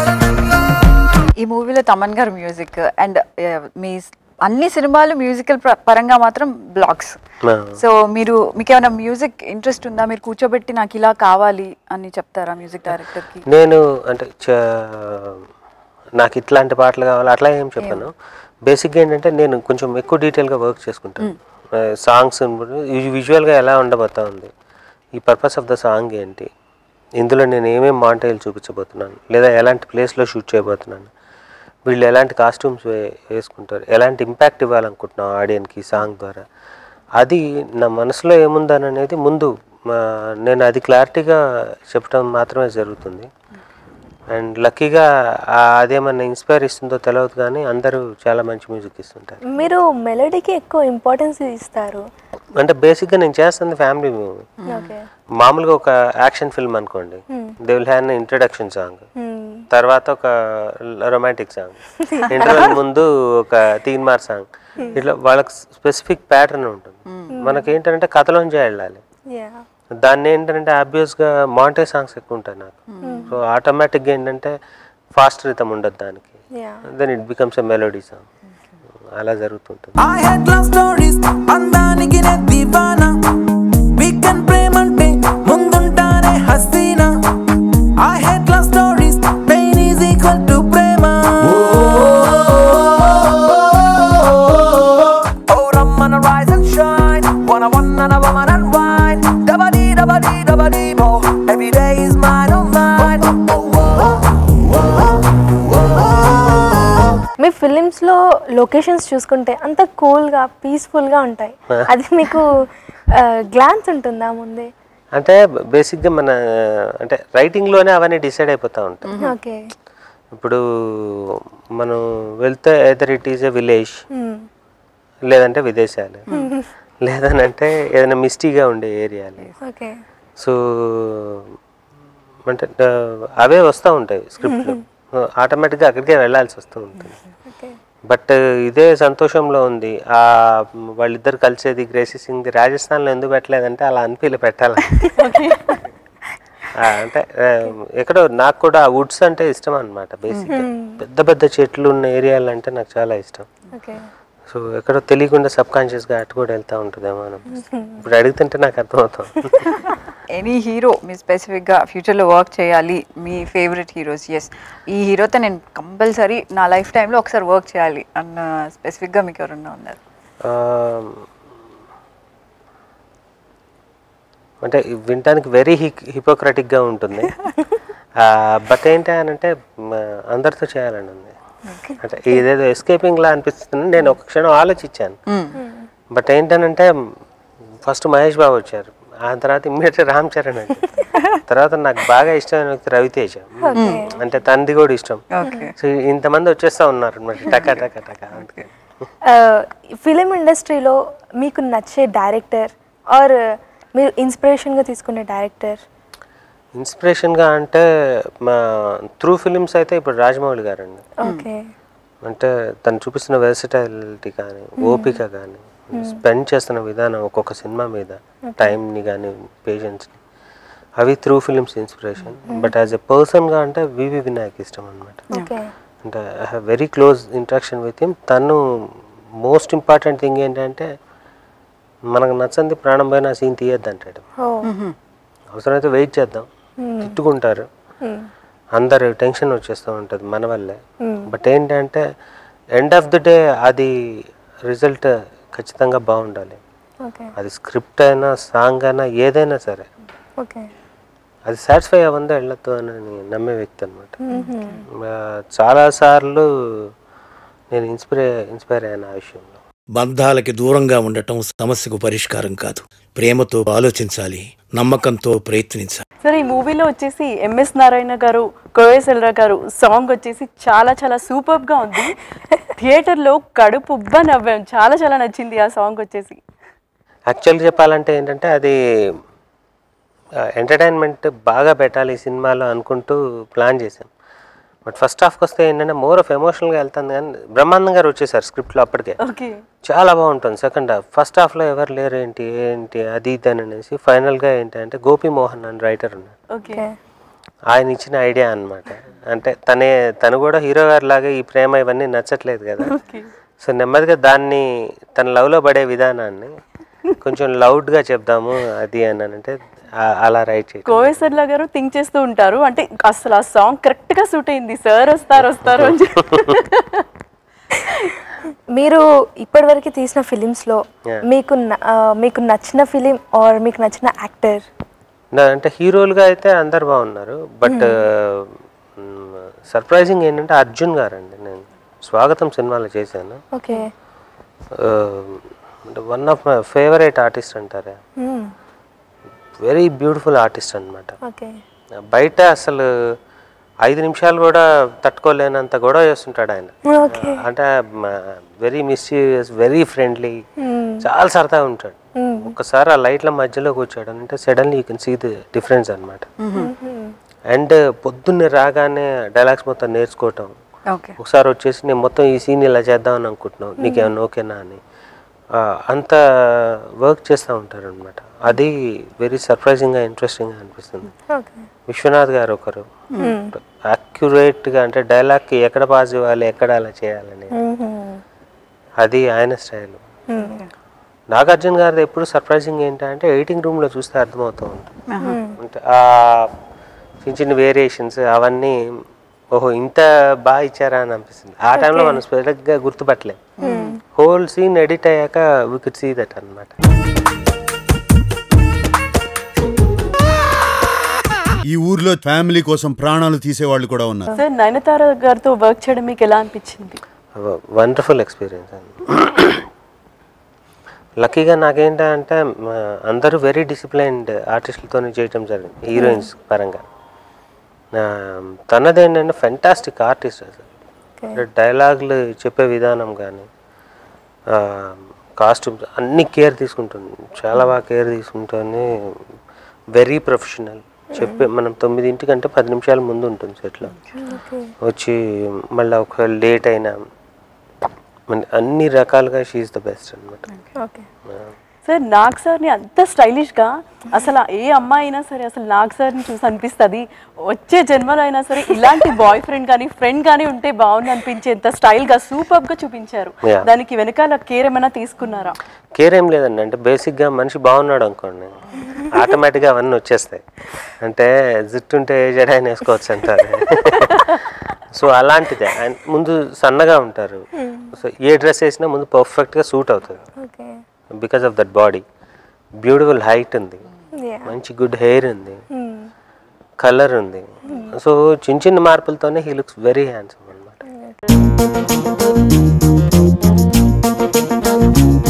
[SPEAKER 4] ఈ మూవీలో తమన్ గారు music and మీ స్- అన్ని సినిమాలు musical పరంగా మాత్రం blogs so మీరు మీకు ఏమైనా మ్యూజిక్ ఇంట్రెస్ట్ ఉందా మీరు కూర్చోబెట్టి నాకు ఇలా కావాలి అని చెప్తారా మ్యూజిక్ డైరెక్టర్కి
[SPEAKER 5] నేను అంటే చ- నాకు ఇట్లాంటి పాటలు కావాలి అట్లా ఏం చెప్పాను బేసిక్గా ఏంటంటే నేను కొంచెం ఎక్కువ డీటెయిల్గా వర్క్ చేసుకుంటాను సాంగ్స్ విజువల్గా ఎలా ఉండబోతా ఉంది ఈ పర్పస్ ఆఫ్ ద సాంగ్ ఏంటి ఇందులో నేను ఏమేమి మాంటైల్ చూపించబోతున్నాను లేదా ఎలాంటి ప్లేస్లో షూట్ చేయబోతున్నాను వీళ్ళు ఎలాంటి కాస్ట్యూమ్స్ వేసుకుంటారు ఎలాంటి ఇంపాక్ట్ ఇవ్వాలనుకుంటున్నాం ఆడియన్కి సాంగ్ ద్వారా అది నా మనసులో ఏముందని అనేది ముందు మా- నేను అది క్లారిటీగా చెప్పడం మాత్రమే జరుగుతుంది అండ్ లక్కీగా అదేమన్నా ఇన్స్పైర్ ఇస్తుందో తెలియదు కానీ అందరూ చాలా మంచి మ్యూజిక్ ఇస్తుంటారు
[SPEAKER 8] మీరు మెలోడీకి ఎక్కువ ఇంపార్టెన్స్ ఇస్తారు
[SPEAKER 5] అంటే బేసిక్గా నేను చేస్తుంది ఫ్యామిలీ మూవీ
[SPEAKER 8] ఓకే
[SPEAKER 5] మామూలుగా ఒక యాక్షన్ ఫిల్మ్ అనుకోండి they will have introduction song తర్వాత ఒక రొమాంటిక్ సాంగ్ ఇంటర్వెల్ ముందు ఒక తీన్ మార్ సాంగ్ ఇట్లా వాళ్ళకి స్పెసిఫిక్ ప్యాటర్న్ ఉంటుంది మనకి ఏంటంటే కథలోంచి వెళ్ళాలి
[SPEAKER 8] యా
[SPEAKER 5] దాన్ని ఏంటంటే ఆబ్వియస్గా మాంటే సాంగ్స్ ఎక్కువ ఉంటాయి నాకు సో ఆటోమేటిక్గా ఏంటంటే ఫాస్ట్ రితం ఉండదు దానికి
[SPEAKER 8] yeah
[SPEAKER 5] then it becomes a melody song అలా జరుగుతుంటుంది
[SPEAKER 2] I had love stories అందానికి నే దివానా వీకెండ్ ప్రేమంటే ముందుంటానే హసీనా I had love stories pain is equal to ప్రేమ Oh రమ్మన rise and shine wanna one and a woman and wine dabadi dabadi dabadi bo every day is mine oh mine
[SPEAKER 8] మీ ఫిలిమ్స్లో లొకేషన్స్ చూసుకుంటే అంత కూల్గా పీస్ఫుల్గా ఉంటాయి అది మీకు గ్లాన్స్ ఉంటుందా ముందే
[SPEAKER 5] అంటే బేసిక్గా మన అంటే రైటింగ్లోనే అవన్నీ డిసైడ్ అయిపోతూ ఉంటాయి
[SPEAKER 8] ఓకే
[SPEAKER 5] ఇప్పుడు మనం వెళ్తే either it is a village లేదంటే విదేశాలు లేదనంటే ఏదైనా మిస్టీగా ఉండే ఏరియాలు
[SPEAKER 8] ఓకే
[SPEAKER 5] సో అంటే ఆ, అవే వస్తూ ఉంటాయి స్క్రిప్ట్లో ఆటోమేటిక్గా అక్కడికే వెళ్ళాల్సి వస్తూ ఉంటుంది
[SPEAKER 8] ఓకే
[SPEAKER 5] బట్ ఇదే సంతోషంలో ఉంది ఆ వాళ్ళిద్దరు కలిసేది గ్రేసీ సింగ్ రాజస్థాన్లో ఎందుకు పెట్టలేదంటే అలా అనిపించి పెట్టాలి ఆ, అంటే ఆ, ఎక్కడో నాకు కూడా ఆ వుడ్స్ అంటే ఇష్టం అనమాట బేసిక్ పెద్ద పెద్ద చెట్లు ఉన్న ఏరియాలు అంటే నాకు చాలా ఇష్టం
[SPEAKER 8] ఓకే
[SPEAKER 5] సో ఎక్కడో తెలియకుండా సబ్ కాన్షియస్గా అటు కూడా వెళ్తూ ఉంటుందేమో అని అనిపిస్తుంది. ఇప్పుడు అడుగుతుంటే నాకు అర్థమవుతుంది
[SPEAKER 4] ఎనీ హీరో మీరు స్పెసిఫిక్గా ఫ్యూచర్లో వర్క్ చేయాలి మీ ఫేవరెట్ హీరోస్ ఎస్ ఈ హీరోతో నేను కంపల్సరీ నా లైఫ్ టైంలో ఒకసారి వర్క్ చేయాలి అన్న స్పెసిఫిక్గా మీకు ఎవరన్నా ఉన్నారు
[SPEAKER 5] ఆ, అంటే వినటానికి వెరీ హిపోక్రటిక్గా ఉంటుంది బట్ ఏంటి అని అంటే మ, అందరితో చేయాలని ఉంది అంటే ఇదేదో ఎస్కేపింగ్ లా అనిపిస్తుంది నేను ఒక క్షణం ఆలోచించాను బట్ ఏంటనంటే ఫస్ట్ మహేష్ బాబు వచ్చారు ఆ తర్వాత ఇమ్మీడియట్ రామ్ చరణ్ వచ్చారు తర్వాత నాకు బాగా ఇష్టమైన వ్యక్తి రవితేజ అంటే తంది కూడా ఇష్టం
[SPEAKER 4] ఓకే
[SPEAKER 5] సో ఇంతమంది వచ్చేస్తా ఉన్నారు అనమాట టకా టకా టకా అందుకే
[SPEAKER 8] ఫిలిం ఇండస్ట్రీలో మీకు నచ్చే డైరెక్టర్ ఆర్ మీరు ఇన్స్పిరేషన్గా తీసుకునే డైరెక్టర్
[SPEAKER 5] ఇన్స్పిరేషన్గా అంటే మా త్రూ ఫిలిమ్స్ అయితే ఇప్పుడు రాజమౌళి గారండి
[SPEAKER 8] ఓకే
[SPEAKER 5] అంటే తను చూపిస్తున్న వెర్సిటాలిటీ కానీ ఓపిక కానీ స్పెండ్ చేస్తున్న విధానం ఒక్కొక్క సినిమా మీద టైంని కానీ పేషెన్స్ని అవి through films inspiration but as a పర్సన్గా అంటే వివి వినాయక్ ఇష్టం అనమాట
[SPEAKER 8] ఓకే
[SPEAKER 5] అంటే I have very close interaction with him తను మోస్ట్ ఇంపార్టెంట్ థింగ్ ఏంటంటే మనకు నచ్చంది ప్రాణం పైన సీన్ తీయద్దు అంటాడు
[SPEAKER 8] ఓ
[SPEAKER 5] అవసరమైతే వెయిట్ చేద్దాం తిట్టుకుంటారు అందరు టెన్షన్ వచ్చేస్తూ ఉంటుంది మన వల్లే బట్ ఏంటంటే ఎండ్ ఆఫ్ ది డే అది రిజల్ట్ ఖచ్చితంగా బాగుండాలి
[SPEAKER 8] ఓకే
[SPEAKER 5] అది స్క్రిప్ట్ అయినా సాంగ్ అయినా ఏదైనా సరే
[SPEAKER 8] ఓకే
[SPEAKER 5] అది సాటిస్ఫై అవ్వందే వెళ్ళొద్దు అని నమ్మే వ్యక్తి అనమాట చాలాసార్లు నేను ఇన్స్పైర్ ఇన్స్పైర్ అయ్యాను ఆ విషయంలో
[SPEAKER 10] బంధాలకి దూరంగా ఉండటం సమస్యకు పరిష్కారం కాదు ప్రేమతో ఆలోచించాలి నమ్మకంతో ప్రయత్నించాలి
[SPEAKER 6] సరే ఈ మూవీలో వచ్చేసి ఎంఎస్ నారాయణ గారు కోయసెల్రా గారు సాంగ్ వచ్చేసి చాలా చాలా సూపర్ గా ఉంది థియేటర్లో కడుపు ఉబ్బ నవ్వాం చాలా చాలా నచ్చింది ఆ సాంగ్ వచ్చేసి
[SPEAKER 5] యాక్చువల్గా చెప్పాలంటే ఏంటంటే అది ఎంటర్టైన్మెంట్ బాగా పెట్టాలి ఈ సినిమాలో అనుకుంటూ ప్లాన్ చేసాం బట్ ఫస్ట్ హాఫ్కి వస్తే ఏంటంటే మోర్ ఆఫ్ ఎమోషనల్గా వెళ్తుంది కానీ బ్రహ్మానందం గారు వచ్చేసారు స్క్రిప్ట్లో అప్పటికే
[SPEAKER 6] ఓకే
[SPEAKER 5] చాలా బాగుంటుంది సెకండ్ హాఫ్ ఫస్ట్ హాఫ్లో ఎవరు లేరు ఏంటి ఏంటి అది ఇది అని అనేసి ఫైనల్గా ఏంటంటే గోపి మోహన్ అని రైటర్ ఉన్నాడు
[SPEAKER 6] ఓకే
[SPEAKER 5] ఆయన ఇచ్చిన ఐడియా అన్నమాట అంటే తనే తను కూడా హీరో గారి లాగా ఈ ప్రేమ ఇవన్నీ నచ్చట్లేదు కదా సో నెమ్మదిగా దాన్ని తన లవ్లో పడే విధానాన్ని కొంచెం లౌడ్గా చెప్దాము అది అని అంటే ఆ- అలా రైట్ చేయండి
[SPEAKER 6] కోయసర్లా గారు థింక్ చేస్తూ ఉంటారు అంటే అసలు ఆ సాంగ్ కరెక్ట్ గా సూట్ అయింది సార్ వస్తారు వస్తారు అని చెప్పి.
[SPEAKER 8] మీరు ఇప్పటివరకు తీసిన ఫిలిమ్స్లో
[SPEAKER 5] Yeah.
[SPEAKER 8] మీకు న- ఆ, మీకు నచ్చిన ఫిలిం ఆర్ మీకు నచ్చిన యాక్టర్
[SPEAKER 5] నా- అంటే హీరోలుగా అయితే అందరు బాగున్నారు బట్ సర్ప్రైజింగ్ ఏంటంటే అర్జున్ గారు అండి నేను స్వాగతం సినిమాలో చేశాను
[SPEAKER 8] okay
[SPEAKER 5] one of my favourite artist అంటారా వెరీ బ్యూటిఫుల్ ఆర్టిస్ట్ అనమాట
[SPEAKER 8] ఓకే
[SPEAKER 5] బయట అసలు ఐదు నిమిషాలు కూడా తట్టుకోలేనంత గొడవ చేస్తుంటాడు ఆయన
[SPEAKER 8] ఓకే
[SPEAKER 5] అంటే వెరీ మిస్యూరియస్ వెరీ ఫ్రెండ్లీ చాలా సరదా ఉంటాడు ఒక్కసారి ఆ లైట్ల మధ్యలో కూర్చోడు అంటే suddenly you can see the difference అనమాట అండ్ పొద్దున్నే రాగానే డైలాగ్స్ మొత్తం నేర్చుకోవటం
[SPEAKER 4] ఓకే
[SPEAKER 5] ఒకసారి వచ్చేసి నేను మొత్తం ఈ సీన్ ఇలా చేద్దామని అనుకుంటున్నావు నీకేమన్నా ఓకేనా అని ఆ, అంత వర్క్ చేస్తూ ఉంటారు అనమాట అది వెరీ సర్ప్రైజింగ్గా ఇంట్రెస్టింగ్గా అనిపిస్తుంది
[SPEAKER 8] ఓకే
[SPEAKER 5] విశ్వనాథ్ గారు ఒకరు యాక్యురేట్గా అంటే డైలాగ్కి ఎక్కడ పాజ్ ఇవ్వాలి ఎక్కడ అలా చేయాలని అది ఆయన స్టైల్ నాగార్జున గారిది ఎప్పుడు సర్ప్రైజింగ్ ఏంటంటే ఎడిటింగ్ రూమ్లో చూస్తే అర్థమవుతూ ఉంటుంది అంటే ఆ చిన్న చిన్న వేరియేషన్స్ అవన్నీ ఓహో ఇంత బాగా ఇచ్చారా అని అనిపిస్తుంది ఆ టైంలో మనం స్పెషల్గా గుర్తుపట్టలేం హోల్ సీన్ ఎడిట్ అయ్యాక వీ కుడ్ సీ దట్ అనమాట
[SPEAKER 1] ఈ ఊర్లో ఫ్యామిలీ కోసం ప్రాణాలు తీసేవాళ్ళు కూడా ఉన్నారు
[SPEAKER 6] సార్ నయనతార గారితో వర్క్ చేయడం మీకు ఎలా అనిపించింది
[SPEAKER 5] వండర్ఫుల్ ఎక్స్పీరియన్స్ అండి లక్కీగా నాకేంటంటే మ, అందరూ వెరీ డిసిప్లైన్డ్ ఆర్టిస్టులతో చేయటం జరిగింది హీరోయిన్స్ పరంగా ఆ, తనదేంటంటే ఫెంటాస్టిక్ ఆర్టిస్ట్ అసలు అంటే డైలాగులు చెప్పే విధానం కానీ కాస్ట్యూమ్స్ అన్ని కేర్ తీసుకుంటుంది చాలా బాగా కేర్ తీసుకుంటుంది వెరీ ప్రొఫెషనల్ చెప్పే మనం తొమ్మిదింటికంటే పది నిమిషాల ముందు ఉంటుంది సెట్లో వచ్చి మళ్ళీ ఒకవేళ లేట్ అయినా మన అన్ని రకాలుగా షీఈ్ ద బెస్ట్ అనమాట
[SPEAKER 8] ఓకే
[SPEAKER 6] సార్ నాగ్ సార్ని అంత స్టైలిష్గా అసలు ఏ అమ్మాయి అయినా సరే అసలు నాగ్ సార్ని చూసి అనిపిస్తుంది వచ్చే జన్మలో అయినా సరే ఇలాంటి బాయ్ ఫ్రెండ్ కానీ ఫ్రెండ్ కానీ ఉంటే బాగుంది అనిపించేంత స్టైల్గా సూపర్గా చూపించారు
[SPEAKER 5] Yeah.
[SPEAKER 6] దానికి వెనకాల కేర్ ఏమైనా తీసుకున్నారా
[SPEAKER 5] కేర్ ఏం లేదండి అంటే బేసిక్గా మనిషి బాగున్నాడు అనుకోండి ఆటోమేటిక్గా అవన్నీ వచ్చేస్తాయి అంటే జుట్టు ఉంటే ఏ జడ ఆయన వేసుకోవచ్చు అంటారు సో అలాంటిదే ఆయన ముందు సన్నగా ఉంటారు సో ఏ డ్రెస్ వేసినా ముందు పర్ఫెక్ట్గా సూట్ అవుతుంది
[SPEAKER 8] okay
[SPEAKER 5] because of that body beautiful height ఉంది
[SPEAKER 8] యా
[SPEAKER 5] మంచి గుడ్ హెయిర్ ఉంది కలర్ ఉంది సో చిన్న చిన్న మార్పులతోనే హీ లుక్స్ వెరీ హ్యాండ్సమ్ అనమాట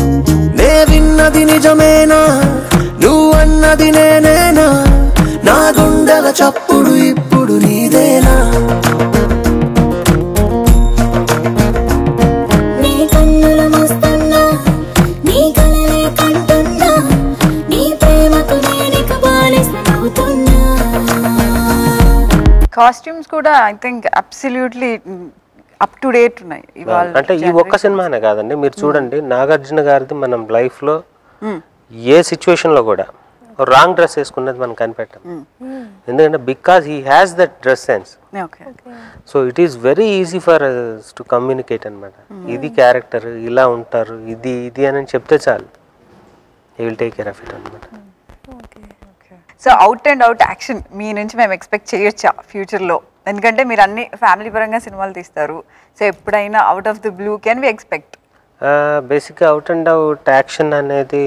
[SPEAKER 2] నే విన్నది నిజమేనా నువ్వన్నది నేనేనా నా చప్పుడు ఇప్పుడు నీదేనా
[SPEAKER 3] నీ కన్నులు మూస్తున్నా నీ కలలే కంటున్నా నీ ప్రేమకు నేనిక బానిసనవుతున్నా
[SPEAKER 4] కాస్ట్యూమ్స్ కూడా I think absolutely up to date ఉన్నాయి ఇవాళ
[SPEAKER 5] అంటే ఈ ఒక్క సినిమానే కాదండి మీరు చూడండి నాగార్జున గారిది మనం లైఫ్ లో ఏ సిచ్యువేషన్ లో కూడా రాంగ్ డ్రెస్ వేసుకున్నది మనం కనిపెట్టాం ఎందుకంటే because he has that dress sense
[SPEAKER 4] okay
[SPEAKER 5] so it is very easy for to communicate అనమాట ఇది క్యారెక్టర్ ఇలా ఉంటారు ఇది ఇది అని చెప్తే చాలు he will take care of it అనమాట
[SPEAKER 4] so out and out action మీ నుంచి మేము ఎక్స్పెక్ట్ చేయొచ్చా ఫ్యూచర్లో ఎందుకంటే మీరు అన్ని ఫ్యామిలీ పరంగా సినిమాలు తీస్తారు సో ఎప్పుడైనా out of the blue can we expect
[SPEAKER 5] బేసిక్గా అవుట్ అండ్ అవుట్ యాక్షన్ అనేది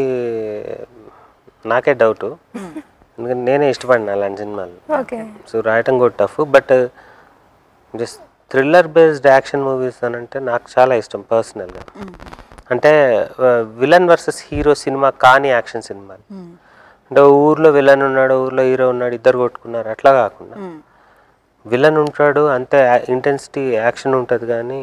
[SPEAKER 5] నాకే డౌట్ ఎందుకంటే నేనే ఇష్టపడిన అలాంటి సినిమాలు
[SPEAKER 8] ఓకే
[SPEAKER 5] సో రాయటం కూడా tough but just thriller based action movies అని అంటే నాకు చాలా ఇష్టం పర్సనల్గా అంటే విలన్ వర్సెస్ హీరో సినిమా కాని యాక్షన్ సినిమాలు అంటే ఊర్లో విలన్ ఉన్నాడు ఊర్లో హీరో ఉన్నాడు ఇద్దరు కొట్టుకున్నారు అట్లా కాకుండా విలన్ ఉంటాడు అంతే ఇంటెన్సిటీ యాక్షన్ ఉంటుంది కానీ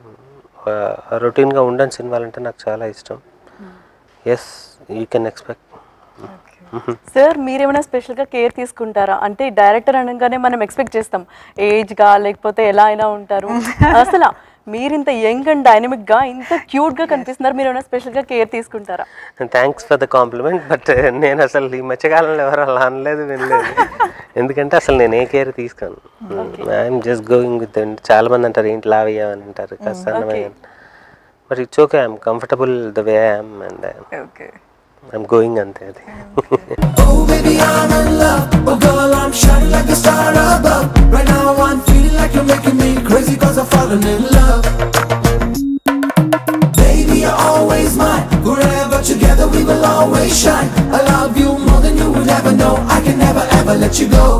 [SPEAKER 5] రొటీన్గా ఉండని సినిమాలు అంటే నాకు చాలా ఇష్టం yes you can expect
[SPEAKER 6] sir మీరేమైనా స్పెషల్గా కేర్ తీసుకుంటారా అంటే డైరెక్టర్ అనగానే మనం ఎక్స్పెక్ట్ చేస్తాం ఏజ్గా లేకపోతే ఎలా అయినా ఉంటారు అసలు మీరు ఇంత యంగ్ అండ్ డైనమిక్గా ఇంత క్యూట్గా కనిపిస్తున్నారు మీరు ఏమైనా స్పెషల్గా కేర్ తీసుకుంటారా
[SPEAKER 5] thanks for the compliment but నేను అసలు ఈ మధ్యకాలంలో ఎవరు అలా అనలేదు వినలేదు ఎందుకంటే అసలు నేను ఏ కేర్ తీసుకోను ఐఎమ్ జస్ట్ గోయింగ్ విత్ చాలా మంది అంటారు ఏంటి లావ్ అయ్యావని అంటారు కాస్త అన్నమయ్యాను but it's okay I'm comfortable the way I'm and
[SPEAKER 4] okay
[SPEAKER 5] I'm going అంతే అది
[SPEAKER 2] Oh baby I'm in love Oh girl I'm shining like a star above Right now I'm feeling like you're making me crazy Cause I've fallen in love Baby you're always mine Forever together we will always shine I love you more than you would ever know I can never ever let you go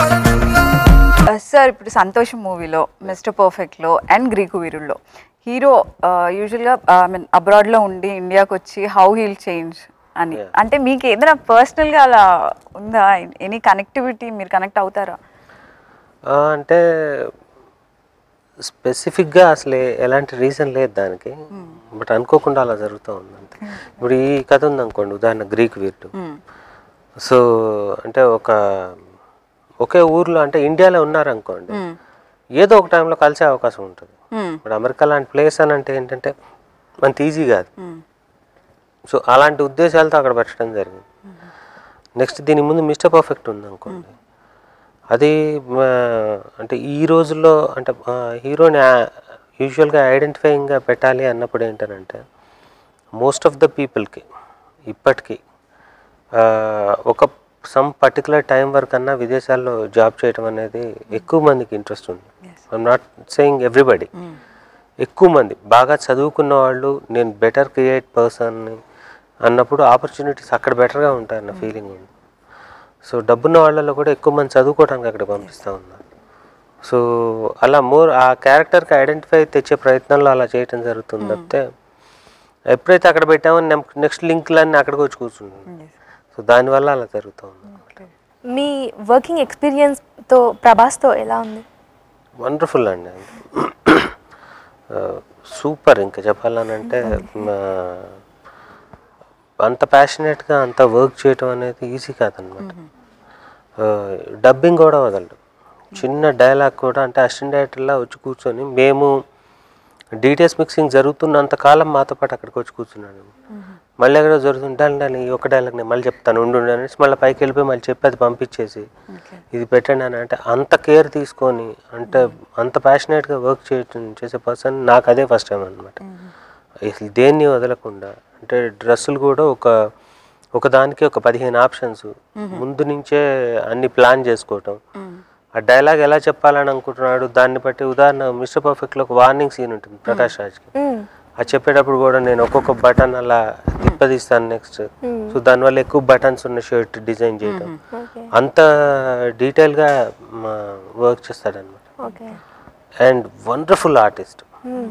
[SPEAKER 4] sir ఇప్పుడు Santosham movie mister పర్ఫెక్ట్లో and Greek వీరుల్లో hero యూజువల్గా I mean అబ్రాడ్లో ఉండి ఇండియాకి వచ్చి how heal change అని అంటే మీకు ఏదైనా పర్సనల్గా అలా ఉందా ఎనీ కనెక్టివిటీ మీరు కనెక్ట్ అవుతారా
[SPEAKER 5] ఆ, అంటే స్పెసిఫిక్గా అసలు ఏ- ఎలాంటి రీజన్ లేదు దానికి బట్ అనుకోకుండా అలా జరుగుతూ ఉంది అంతే ఇప్పుడు ఈ కథ ఉంది అనుకోండి ఉదాహరణ గ్రీక్ వీరుడు సో అంటే ఒక ఒకే ఊర్లో అంటే ఇండియాలో ఉన్నారనుకోండి ఏదో ఒక టైంలో కలిసే అవకాశం ఉంటుంది ఇప్పుడు అమెరికా లాంటి ప్లేస్ అని అంటే ఏంటంటే అంత ఈజీ కాదు సో అలాంటి ఉద్దేశాలతో అక్కడ పెట్టడం జరిగింది నెక్స్ట్ దీని ముందు మిస్టర్ పర్ఫెక్ట్ ఉంది అనుకోండి అది ఆ, అంటే ఈ రోజుల్లో అంటే ఆ, హీరోని యూజువల్గా ఐడెంటిఫైయింగ్గా పెట్టాలి అన్నప్పుడు ఏంటనంటే మోస్ట్ ఆఫ్ ద పీపుల్కి ఇప్పటికీ ఆ, ఒక సమ్ పర్టికులర్ టైం వరకు అన్నా విదేశాల్లో జాబ్ చేయడం అనేది ఎక్కువ మందికి ఇంట్రెస్ట్ ఉంది ఐఎమ్ నాట్ సేయింగ్ ఎవ్రీబడి ఎక్కువ మంది బాగా చదువుకున్న వాళ్ళు నేను బెటర్ క్రియేట్ పర్సన్ అన్నప్పుడు ఆపర్చునిటీస్ అక్కడ బెటర్గా ఉంటాయన్న ఫీలింగ్ ఉంది సో డబ్బున్న వాళ్ళలో కూడా ఎక్కువ మంది చదువుకోవడానికి అక్కడ పంపిస్తూ ఉన్నారు సో అలా మోర్ ఆ క్యారెక్టర్కి ఐడెంటిఫై తెచ్చే ప్రయత్నంలో అలా చేయటం జరుగుతుంది తప్పితే ఎప్పుడైతే అక్కడ పెట్టామో నెక్స్ట్ లింక్లన్నీ అక్కడికి వచ్చి కూర్చుంది సో దానివల్ల అలా జరుగుతూ ఉంది
[SPEAKER 8] మీ వర్కింగ్ ఎక్స్పీరియన్స్తో ప్రభాస్తో ఎలా ఉంది
[SPEAKER 5] వండర్ఫుల్ అండి సూపర్ ఇంకా చెప్పాలనంటే ఆ, అంత ప్యాషనేట్గా అంత వర్క్ చేయటం అనేది ఈజీ కాదనమాట డబ్బింగ్ కూడా వదలడు చిన్న డైలాగ్ కూడా అంటే అసిస్టెంట్ డైరెక్టర్లా వచ్చి కూర్చొని మేము డీటెయిల్స్ మిక్సింగ్ జరుగుతున్నంత కాలం మాతో పాటు అక్కడికి వచ్చి కూర్చున్నాను మళ్ళీ ఎక్కడో జరుగుతుంటాను ఈ ఒక డైలాగ్ నేను మళ్ళీ చెప్తాను ఉండు ఉండు" అనేసి మళ్ళీ పైకి వెళ్ళిపోయి మళ్ళీ చెప్పి అది పంపించేసి ఇది పెట్టండి అని అంటే అంత కేర్ తీసుకొని అంటే అంత ప్యాషనేట్గా వర్క్ చేయటం చేసే పర్సన్ నాకు అదే ఫస్ట్ టైం అనమాట అసలు దేన్ని వదలకుండా అంటే డ్రెస్సులు కూడా ఒక ఒక దానికి ఒక పదిహేను ఆప్షన్స్ ముందు నుంచే అన్ని ప్లాన్ చేసుకోవటం ఆ డైలాగ్ ఎలా చెప్పాలని అనుకుంటున్నాడు దాన్ని బట్టి ఉదాహరణ మిస్టర్ పర్ఫెక్ట్లో ఒక వార్నింగ్ సీన్ ఉంటుంది ప్రకాష్ రాజ్కి అది చెప్పేటప్పుడు కూడా నేను ఒక్కొక్క బటన్ అలా తిప్పదీస్తాను నెక్స్ట్ సో దానివల్ల ఎక్కువ బటన్స్ ఉన్న షర్ట్ డిజైన్ చేయడం అంత డీటెయిల్గా వర్క్ చేస్తాడనమాట
[SPEAKER 8] ఓకే
[SPEAKER 5] అండ్ వండర్ఫుల్ ఆర్టిస్ట్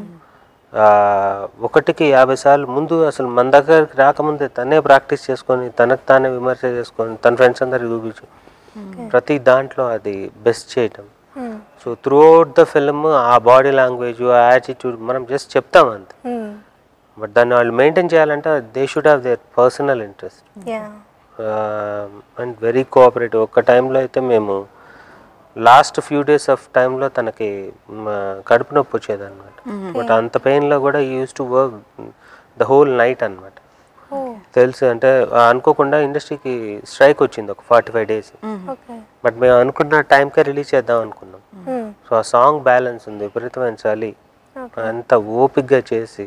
[SPEAKER 5] ఒకటికి యాభై సార్లు ముందు అసలు మన దగ్గరికి రాకముందే తనే ప్రాక్టీస్ చేసుకొని తనకు తానే విమర్శ చేసుకొని తన ఫ్రెండ్స్ అందరికి చూపించు ప్రతి దాంట్లో అది బెస్ట్ చేయటం so throughout the film ఆ బాడీ లాంగ్వేజ్ ఆ యాటిట్యూడ్ మనం జస్ట్ చెప్తాం అంతే బట్ దాన్ని వాళ్ళు మెయింటైన్ చేయాలంటే they should have their personal interest
[SPEAKER 8] yeah
[SPEAKER 5] and very cooperative ఒక్క టైంలో అయితే మేము లాస్ట్ ఫ్యూ డేస్ ఆఫ్ టైంలో తనకి మ, కడుపు నొప్పి వచ్చేది అనమాట బట్ అంత పెయిన్లో కూడా used to work the whole night అనమాట తెలుసు అంటే ఆ, అనుకోకుండా ఇండస్ట్రీకి స్ట్రైక్ వచ్చింది ఒక forty five days
[SPEAKER 8] okay
[SPEAKER 5] but మేము అనుకున్న టైంకే రిలీజ్ చేద్దాం అనుకున్నాం సో ఆ సాంగ్ బ్యాలెన్స్ ఉంది విపరీతమైన చలి అంత ఓపిక్గా చేసి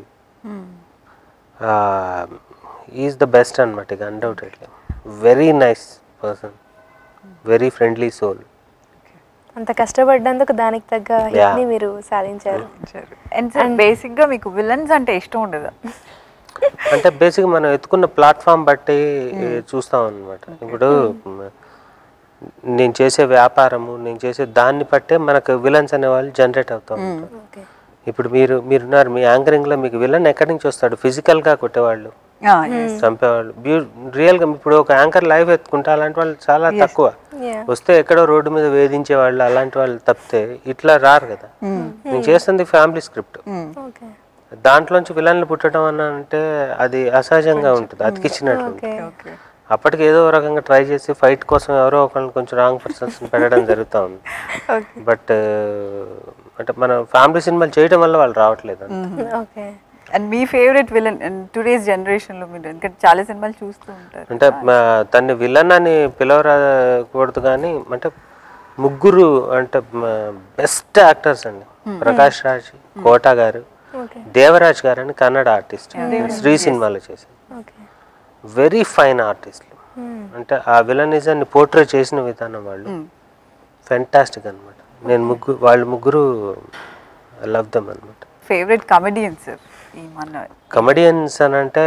[SPEAKER 5] ఈజ్ ద బెస్ట్ అనమాట ఇక undoubtedly very nice person very friendly soul
[SPEAKER 8] అంత కష్టపడ్డందుకు దానికి తగ్గ హిట్ని మీరు సాధించారు
[SPEAKER 4] అండ్ సార్ బేసిక్గా మీకు విలన్స్ అంటే ఇష్టం ఉండదు
[SPEAKER 5] అంటే బేసిక్ మనం ఎత్తుకున్న ప్లాట్ఫామ్ బట్టి చూస్తాం అనమాట ఇప్పుడు మ, నేను చేసే వ్యాపారము నేను చేసే దాన్ని బట్టే మనకు విలన్స్ అనే వాళ్ళు జనరేట్ అవుతూ ఉంటారు
[SPEAKER 8] ఓకే
[SPEAKER 5] ఇప్పుడు మీరు మీరున్నారు మీ యాంకరింగ్ లో మీకు విలన్ ఎక్కడి నుంచి వస్తాడు ఫిజికల్ గా కొట్టేవాళ్ళు చంపేవాళ్ళు బ్యూ రియల్ గా ఇప్పుడు ఒక యాంకర్ లైవ్ ఎత్తుకుంటే అలాంటి వాళ్ళు చాలా తక్కువ
[SPEAKER 8] Yeah.
[SPEAKER 5] వస్తే ఎక్కడో రోడ్డు మీద వేధించే వాళ్ళు అలాంటి వాళ్ళు తప్పితే ఇట్లా రారు కదా నేను చేస్తుంది ఫ్యామిలీ స్క్రిప్ట్
[SPEAKER 8] ఓకే
[SPEAKER 5] దాంట్లోంచి విలన్లు పుట్టడం అన్న అంటే అది అసహజంగా ఉంటుంది అతికిచ్చినట్లు ఉంటుంది.
[SPEAKER 8] ఓకే
[SPEAKER 5] అప్పటికి ఏదో ఒక రకంగా ట్రై చేసి ఫైట్ కోసం ఎవరో ఒకరిని కొంచెం రాంగ్ పర్సన్స్ పెట్టడం జరుగుతూ ఉంది బట్ అంటే మన ఫ్యామిలీ సినిమాలు చేయడం వల్ల వాళ్ళు రావట్లేదు అంతే.
[SPEAKER 8] ఓకే
[SPEAKER 4] అండ్ మీ ఫేవరెట్ విలన్ టుడేస్ జనరేషన్లో మీరు ఎందుకంటే చాలా సినిమాలు చూస్తూ ఉంటారు
[SPEAKER 5] అంటే మా- తన్ని విలన్ అని పిలవరాకూడదు కానీ అంటే ముగ్గురు అంటే బెస్ట్ యాక్టర్స్ అండి ప్రకాష్ రాజ్ కోట గారు
[SPEAKER 8] ఓకే
[SPEAKER 5] దేవరాజ్ గారు అని కన్నడ ఆర్టిస్ట్ శ్రీ సినిమాలో చేశారు
[SPEAKER 8] ఓకే
[SPEAKER 5] వెరీ ఫైన్ ఆర్టిస్ట్లు అంటే ఆ విలనిజాన్ని పోర్ట్రే చేసిన విధానం వాళ్ళు ఫెంటాస్టిక్ అనమాట నేను ముగ్గురు వాళ్ళు ముగ్గురు లవ్ దమ్ అనమాట
[SPEAKER 4] ఫేవరెట్ కమెడియన్ సార్ ఈ మన
[SPEAKER 5] కమెడియన్స్ అని అంటే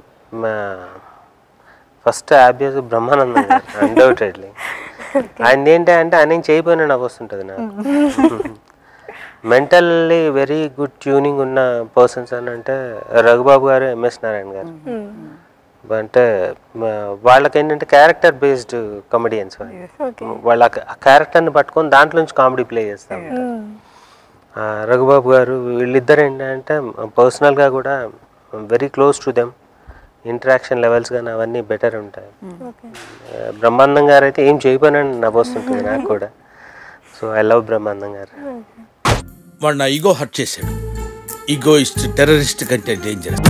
[SPEAKER 5] ఫస్ట్ ఆబ్వియస్ బ్రహ్మానందం అన్డౌటెడ్లీ ఆయన ఏంటి అంటే ఆయన ఏం చేయకపోయినా నాకు వస్తుంటుంది నాకు మెంటల్లీ వెరీ గుడ్ ట్యూనింగ్ ఉన్న పర్సన్స్ అని అంటే రఘుబాబు గారు ఎంఎస్ నారాయణ గారు అంటే మ- వాళ్ళకి ఏంటంటే క్యారెక్టర్ బేస్డ్ కమెడియన్స్ వాళ్ళ ఆ క్యారెక్టర్ని పట్టుకొని దాంట్లో నుంచి కామెడీ ప్లే చేస్తారు ఆ, రఘుబాబు గారు వీళ్ళిద్దరు ఏంటంటే పర్సనల్గా కూడా very close to them interaction levels కానీ అవన్నీ బెటర్ ఉంటాయి ఆ, బ్రహ్మానందం గారు అయితే ఏం చేయకపోయినా నవ్వొస్తుంటుంది నాకు కూడా so I love Brahmanandam garu
[SPEAKER 10] వాడు నా ఈగో హర్ట్ చేశాడు ఈగోయిస్ట్ టెర్రరిస్ట్ కంటే డేంజరస్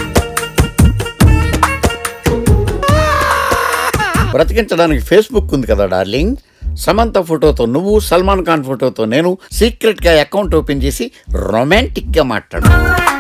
[SPEAKER 11] బ్రతికించడానికి ఫేస్బుక్ ఉంది కదా డార్లింగ్ సమంత ఫోటోతో నువ్వు సల్మాన్ ఖాన్ ఫోటోతో నేను సీక్రెట్ గా అకౌంట్ ఓపెన్ చేసి రొమాంటిక్ గా మాట్లాడు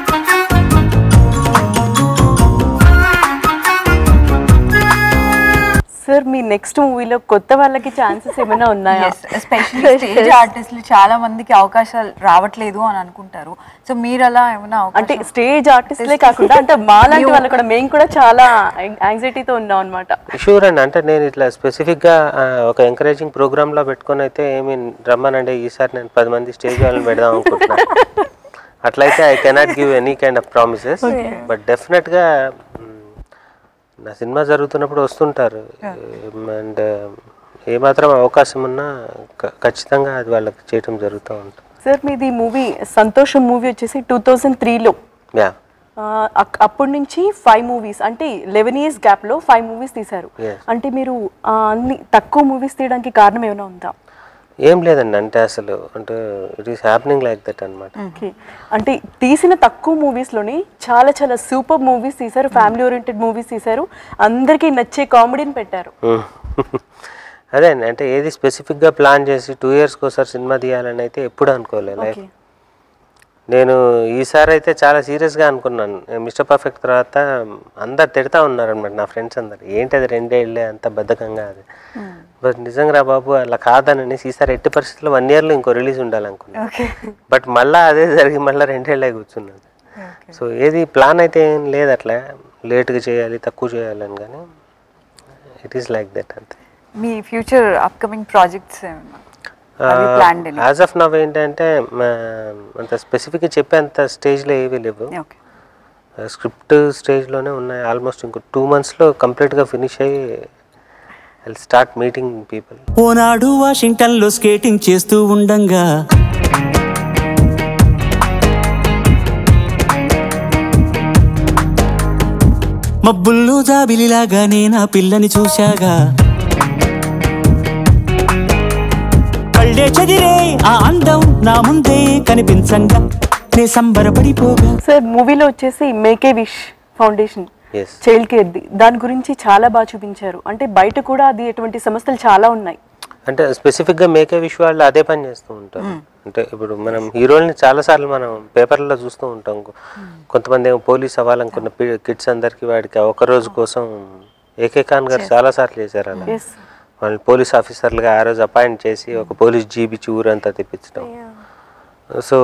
[SPEAKER 6] సార్ మీ నెక్స్ట్ మూవీలో కొత్త వాళ్ళకి ఛాన్సెస్ ఏమైనా ఉన్నాయా
[SPEAKER 4] ఎస్పెషల్లీ స్టేజ్ ఆర్టిస్టులు చాలా మందికి అవకాశాలు రావట్లేదు అని అనుకుంటారు సో మీరు అలా ఏమైనా
[SPEAKER 6] అంటే స్టేజ్ ఆర్టిస్ట్లే కాకుండా అంటే మాలాంటి వాళ్ళు కూడా మేము కూడా చాలా యాంగ్జైటీతో ఉన్నాం అనమాట
[SPEAKER 5] షూర్ అండి అంటే నేను ఇట్లా స్పెసిఫిక్గా ఒక ఎంకరేజింగ్ ప్రోగ్రామ్లో పెట్టుకొని అయితే ఏమి రమ్మనండి ఈసారి నేను పది మంది స్టేజ్ వాళ్ళని పెడదాం అనుకుంటున్నా అట్లయితే I cannot give any kind of promises but డెఫినెట్గా నా సినిమా జరుగుతున్నప్పుడు వస్తుంటారు అండ్ ఏమాత్రం అవకాశం ఉన్నా క- ఖచ్చితంగా అది వాళ్ళకి చేయటం జరుగుతూ ఉంటుంది
[SPEAKER 6] సార్ మీది మూవీ సంతోషం మూవీ వచ్చేసి టూ థౌజండ్ త్రీలో
[SPEAKER 5] యా
[SPEAKER 6] అప్పటి నుంచి ఫైవ్ మూవీస్ అంటే లెవెన్ ఇయర్స్ గ్యాప్లో ఫైవ్ మూవీస్ తీశారు
[SPEAKER 5] Yes.
[SPEAKER 6] అంటే మీరు ఆ, అన్ని తక్కువ మూవీస్ తీయడానికి కారణం ఏమైనా ఉందా
[SPEAKER 5] ఏం లేదండి అంటే అసలు అంటే it is happening like that అనమాట
[SPEAKER 6] ఓకే అంటే తీసిన తక్కువ మూవీస్లోని చాలా చాలా సూపర్ మూవీస్ తీశారు ఫ్యామిలీ ఓరియంటెడ్ మూవీస్ తీశారు అందరికీ నచ్చే కామెడీని పెట్టారు
[SPEAKER 5] అదే అండి అంటే ఏది స్పెసిఫిక్గా ప్లాన్ చేసి టూ ఇయర్స్కి ఒకసారి సినిమా తీయాలని అయితే ఎప్పుడు అనుకోలేదు లైఫ్
[SPEAKER 6] ఓకే
[SPEAKER 5] నేను ఈసారి అయితే చాలా సీరియస్గా అనుకున్నాను మిస్టర్ పర్ఫెక్ట్ తర్వాత అందరు తిడతా ఉన్నారు అనమాట నా ఫ్రెండ్స్ అందరు ఏంటి అది రెండేళ్ళే అంత బద్ధకంగా అది బట్ నిజంగా రా బాబు అలా కాదనని ఈసారి ఎట్టి పరిస్థితుల్లో వన్ ఇయర్లో ఇంకో రిలీజ్ ఉండాలనుకున్నాను బట్ మళ్ళీ అదే జరిగి మళ్ళీ రెండేళ్ళే కూర్చున్నది సో ఏది ప్లాన్ అయితే ఏం లేదు అట్లా లేట్గా చేయాలి తక్కువ చేయాలని కానీ ఇట్ ఈస్ లైక్ దట్ అంతే
[SPEAKER 4] మీ ఫ్యూచర్ అప్కమింగ్ ప్రాజెక్ట్స్ ఏమన్నా Have you planned any?
[SPEAKER 5] As of now ఏంటంటే మా- అంత స్పెసిఫిక్గా చెప్పేంత స్టేజ్లో ఏవీ లేవు
[SPEAKER 4] ఓకే
[SPEAKER 5] స్క్రిప్ట్ స్టేజ్లోనే ఉన్నాయి ఆల్మోస్ట్ ఇంకో టూ మంత్స్లో కంప్లీట్గా ఫినిష్ అయ్యి ఐ స్టార్ట్ మీటింగ్ పీపుల్
[SPEAKER 7] ఓనాడు వాషింగ్టన్లో స్కేటింగ్ చేస్తూ ఉండంగా మబ్బుల్లో జాబిలిలాగా నేను ఆ పిల్లని చూశాగా కళ్ళే చదిరే ఆ అందం నా ముందే కనిపించంగా నే సంబరపడిపోగా
[SPEAKER 6] సార్ మూవీలో వచ్చేసి మేకే విష్ ఫౌండేషన్
[SPEAKER 5] ఎస్
[SPEAKER 6] చైల్డ్ కేర్ది దాని గురించి చాలా బాగా చూపించారు అంటే బయట కూడా అది ఎటువంటి సమస్యలు చాలా ఉన్నాయి
[SPEAKER 5] అంటే స్పెసిఫిక్గా మేకే విష్ వాళ్ళు అదే పని చేస్తూ ఉంటారు అంటే ఇప్పుడు మనం హీరోల్ని చాలాసార్లు మనం పేపర్లలో చూస్తూ ఉంటాం కొంతమంది ఏమో పోలీస్ అవ్వాలనుకున్న కిడ్స్ అందరికి వాడికి ఒక రోజు కోసం ఏకే ఖాన్ గారు చాలాసార్లు చేశారు అలా
[SPEAKER 6] ఎస్
[SPEAKER 5] వాళ్ళు పోలీస్ ఆఫీసర్లుగా ఆ రోజు అపాయింట్ చేసి ఒక పోలీస్ జీబిచ్చి ఊరంతా తెప్పించడం సో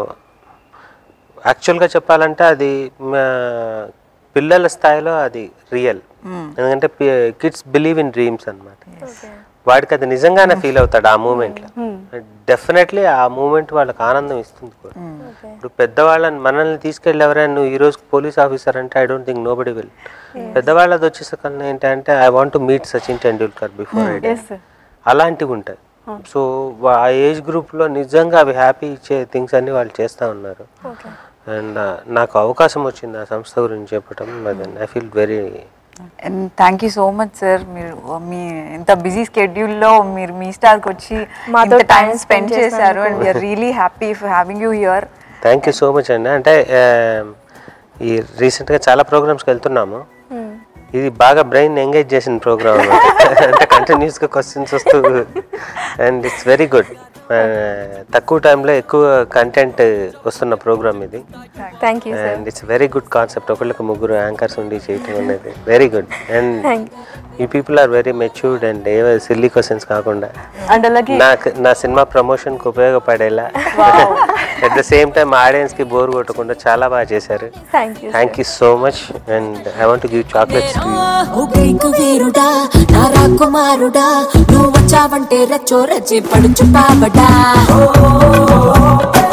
[SPEAKER 5] యాక్చువల్గా చెప్పాలంటే అది మా పిల్లల స్థాయిలో అది రియల్ ఎందుకంటే కిడ్స్ బిలీవ్ ఇన్ డ్రీమ్స్ అన్నమాట వాడికి అది నిజంగానే ఫీల్ అవుతాడు ఆ మూమెంట్లో డెఫినెట్లీ ఆ మూమెంట్ వాళ్ళకి ఆనందం ఇస్తుంది కూడా ఇప్పుడు పెద్దవాళ్ళని మనల్ని తీసుకెళ్ళి ఎవరైనా నువ్వు ఈ రోజు పోలీస్ ఆఫీసర్ అంటే I don't think nobody will పెద్దవాళ్ళది వచ్చేసరికి ఏంటంటే I want to meet Sachin Tendulkar before I
[SPEAKER 6] yes sir
[SPEAKER 5] అలాంటివి ఉంటాయి సో ఆ ఏజ్ గ్రూప్లో నిజంగా అవి హ్యాపీ ఇచ్చే థింగ్స్ అన్ని వాళ్ళు చేస్తూ ఉన్నారు అండ్ నాకు అవకాశం వచ్చింది ఆ సంస్థ గురించి చెప్పడం I feel very
[SPEAKER 4] and thank you so much sir మీరు మీ ఇంత బిజీ స్కెడ్యూల్లో మీరు మీ స్టార్కి వచ్చి
[SPEAKER 8] మాతో
[SPEAKER 4] ఇంత టైం
[SPEAKER 8] time
[SPEAKER 4] స్పెండ్
[SPEAKER 8] spend
[SPEAKER 4] చేశారు and we are really happy for having you here
[SPEAKER 5] thank you so much అండి అంటే ఆ, ఈ రీసెంట్గా చాలా ప్రోగ్రామ్స్కి వెళ్తున్నాము ఇది బాగా బ్రెయిన్ ఎంగేజ్ చేసిన ప్రోగ్రామ్ అంటే కంటిన్యూస్గా క్వశ్చన్స్ వస్తూ అండ్ ఇట్స్ వెరీ గుడ్ తక్కువ టైంలో ఎక్కువ కంటెంట్ వస్తున్న ప్రోగ్రామ్ ఇది
[SPEAKER 8] thank you sir
[SPEAKER 5] and it's very good concept ఒకళ్ళకి ముగ్గురు యాంకర్స్ ఉండి చేయటం అనేది వెరీ గుడ్ అండ్
[SPEAKER 8] Thank
[SPEAKER 5] ఈ people are very matured and ఏ సిల్లీ క్వశ్చన్స్ కాకుండా
[SPEAKER 6] అండ్ అలాగే
[SPEAKER 5] నాకు నా సినిమా ప్రమోషన్ కి ఉపయోగపడేలా at the same time audience కి బోర్ కొట్టకుండా చాలా బాగా చేశారు
[SPEAKER 8] thank you
[SPEAKER 5] thank you so much and I want give chocolates to
[SPEAKER 3] ఓ గ్రీకు వీరుడా నా రాకుమారుడా నువ్వు వచ్చావంటే రచ్చో రచ్చి పడుచు పావడా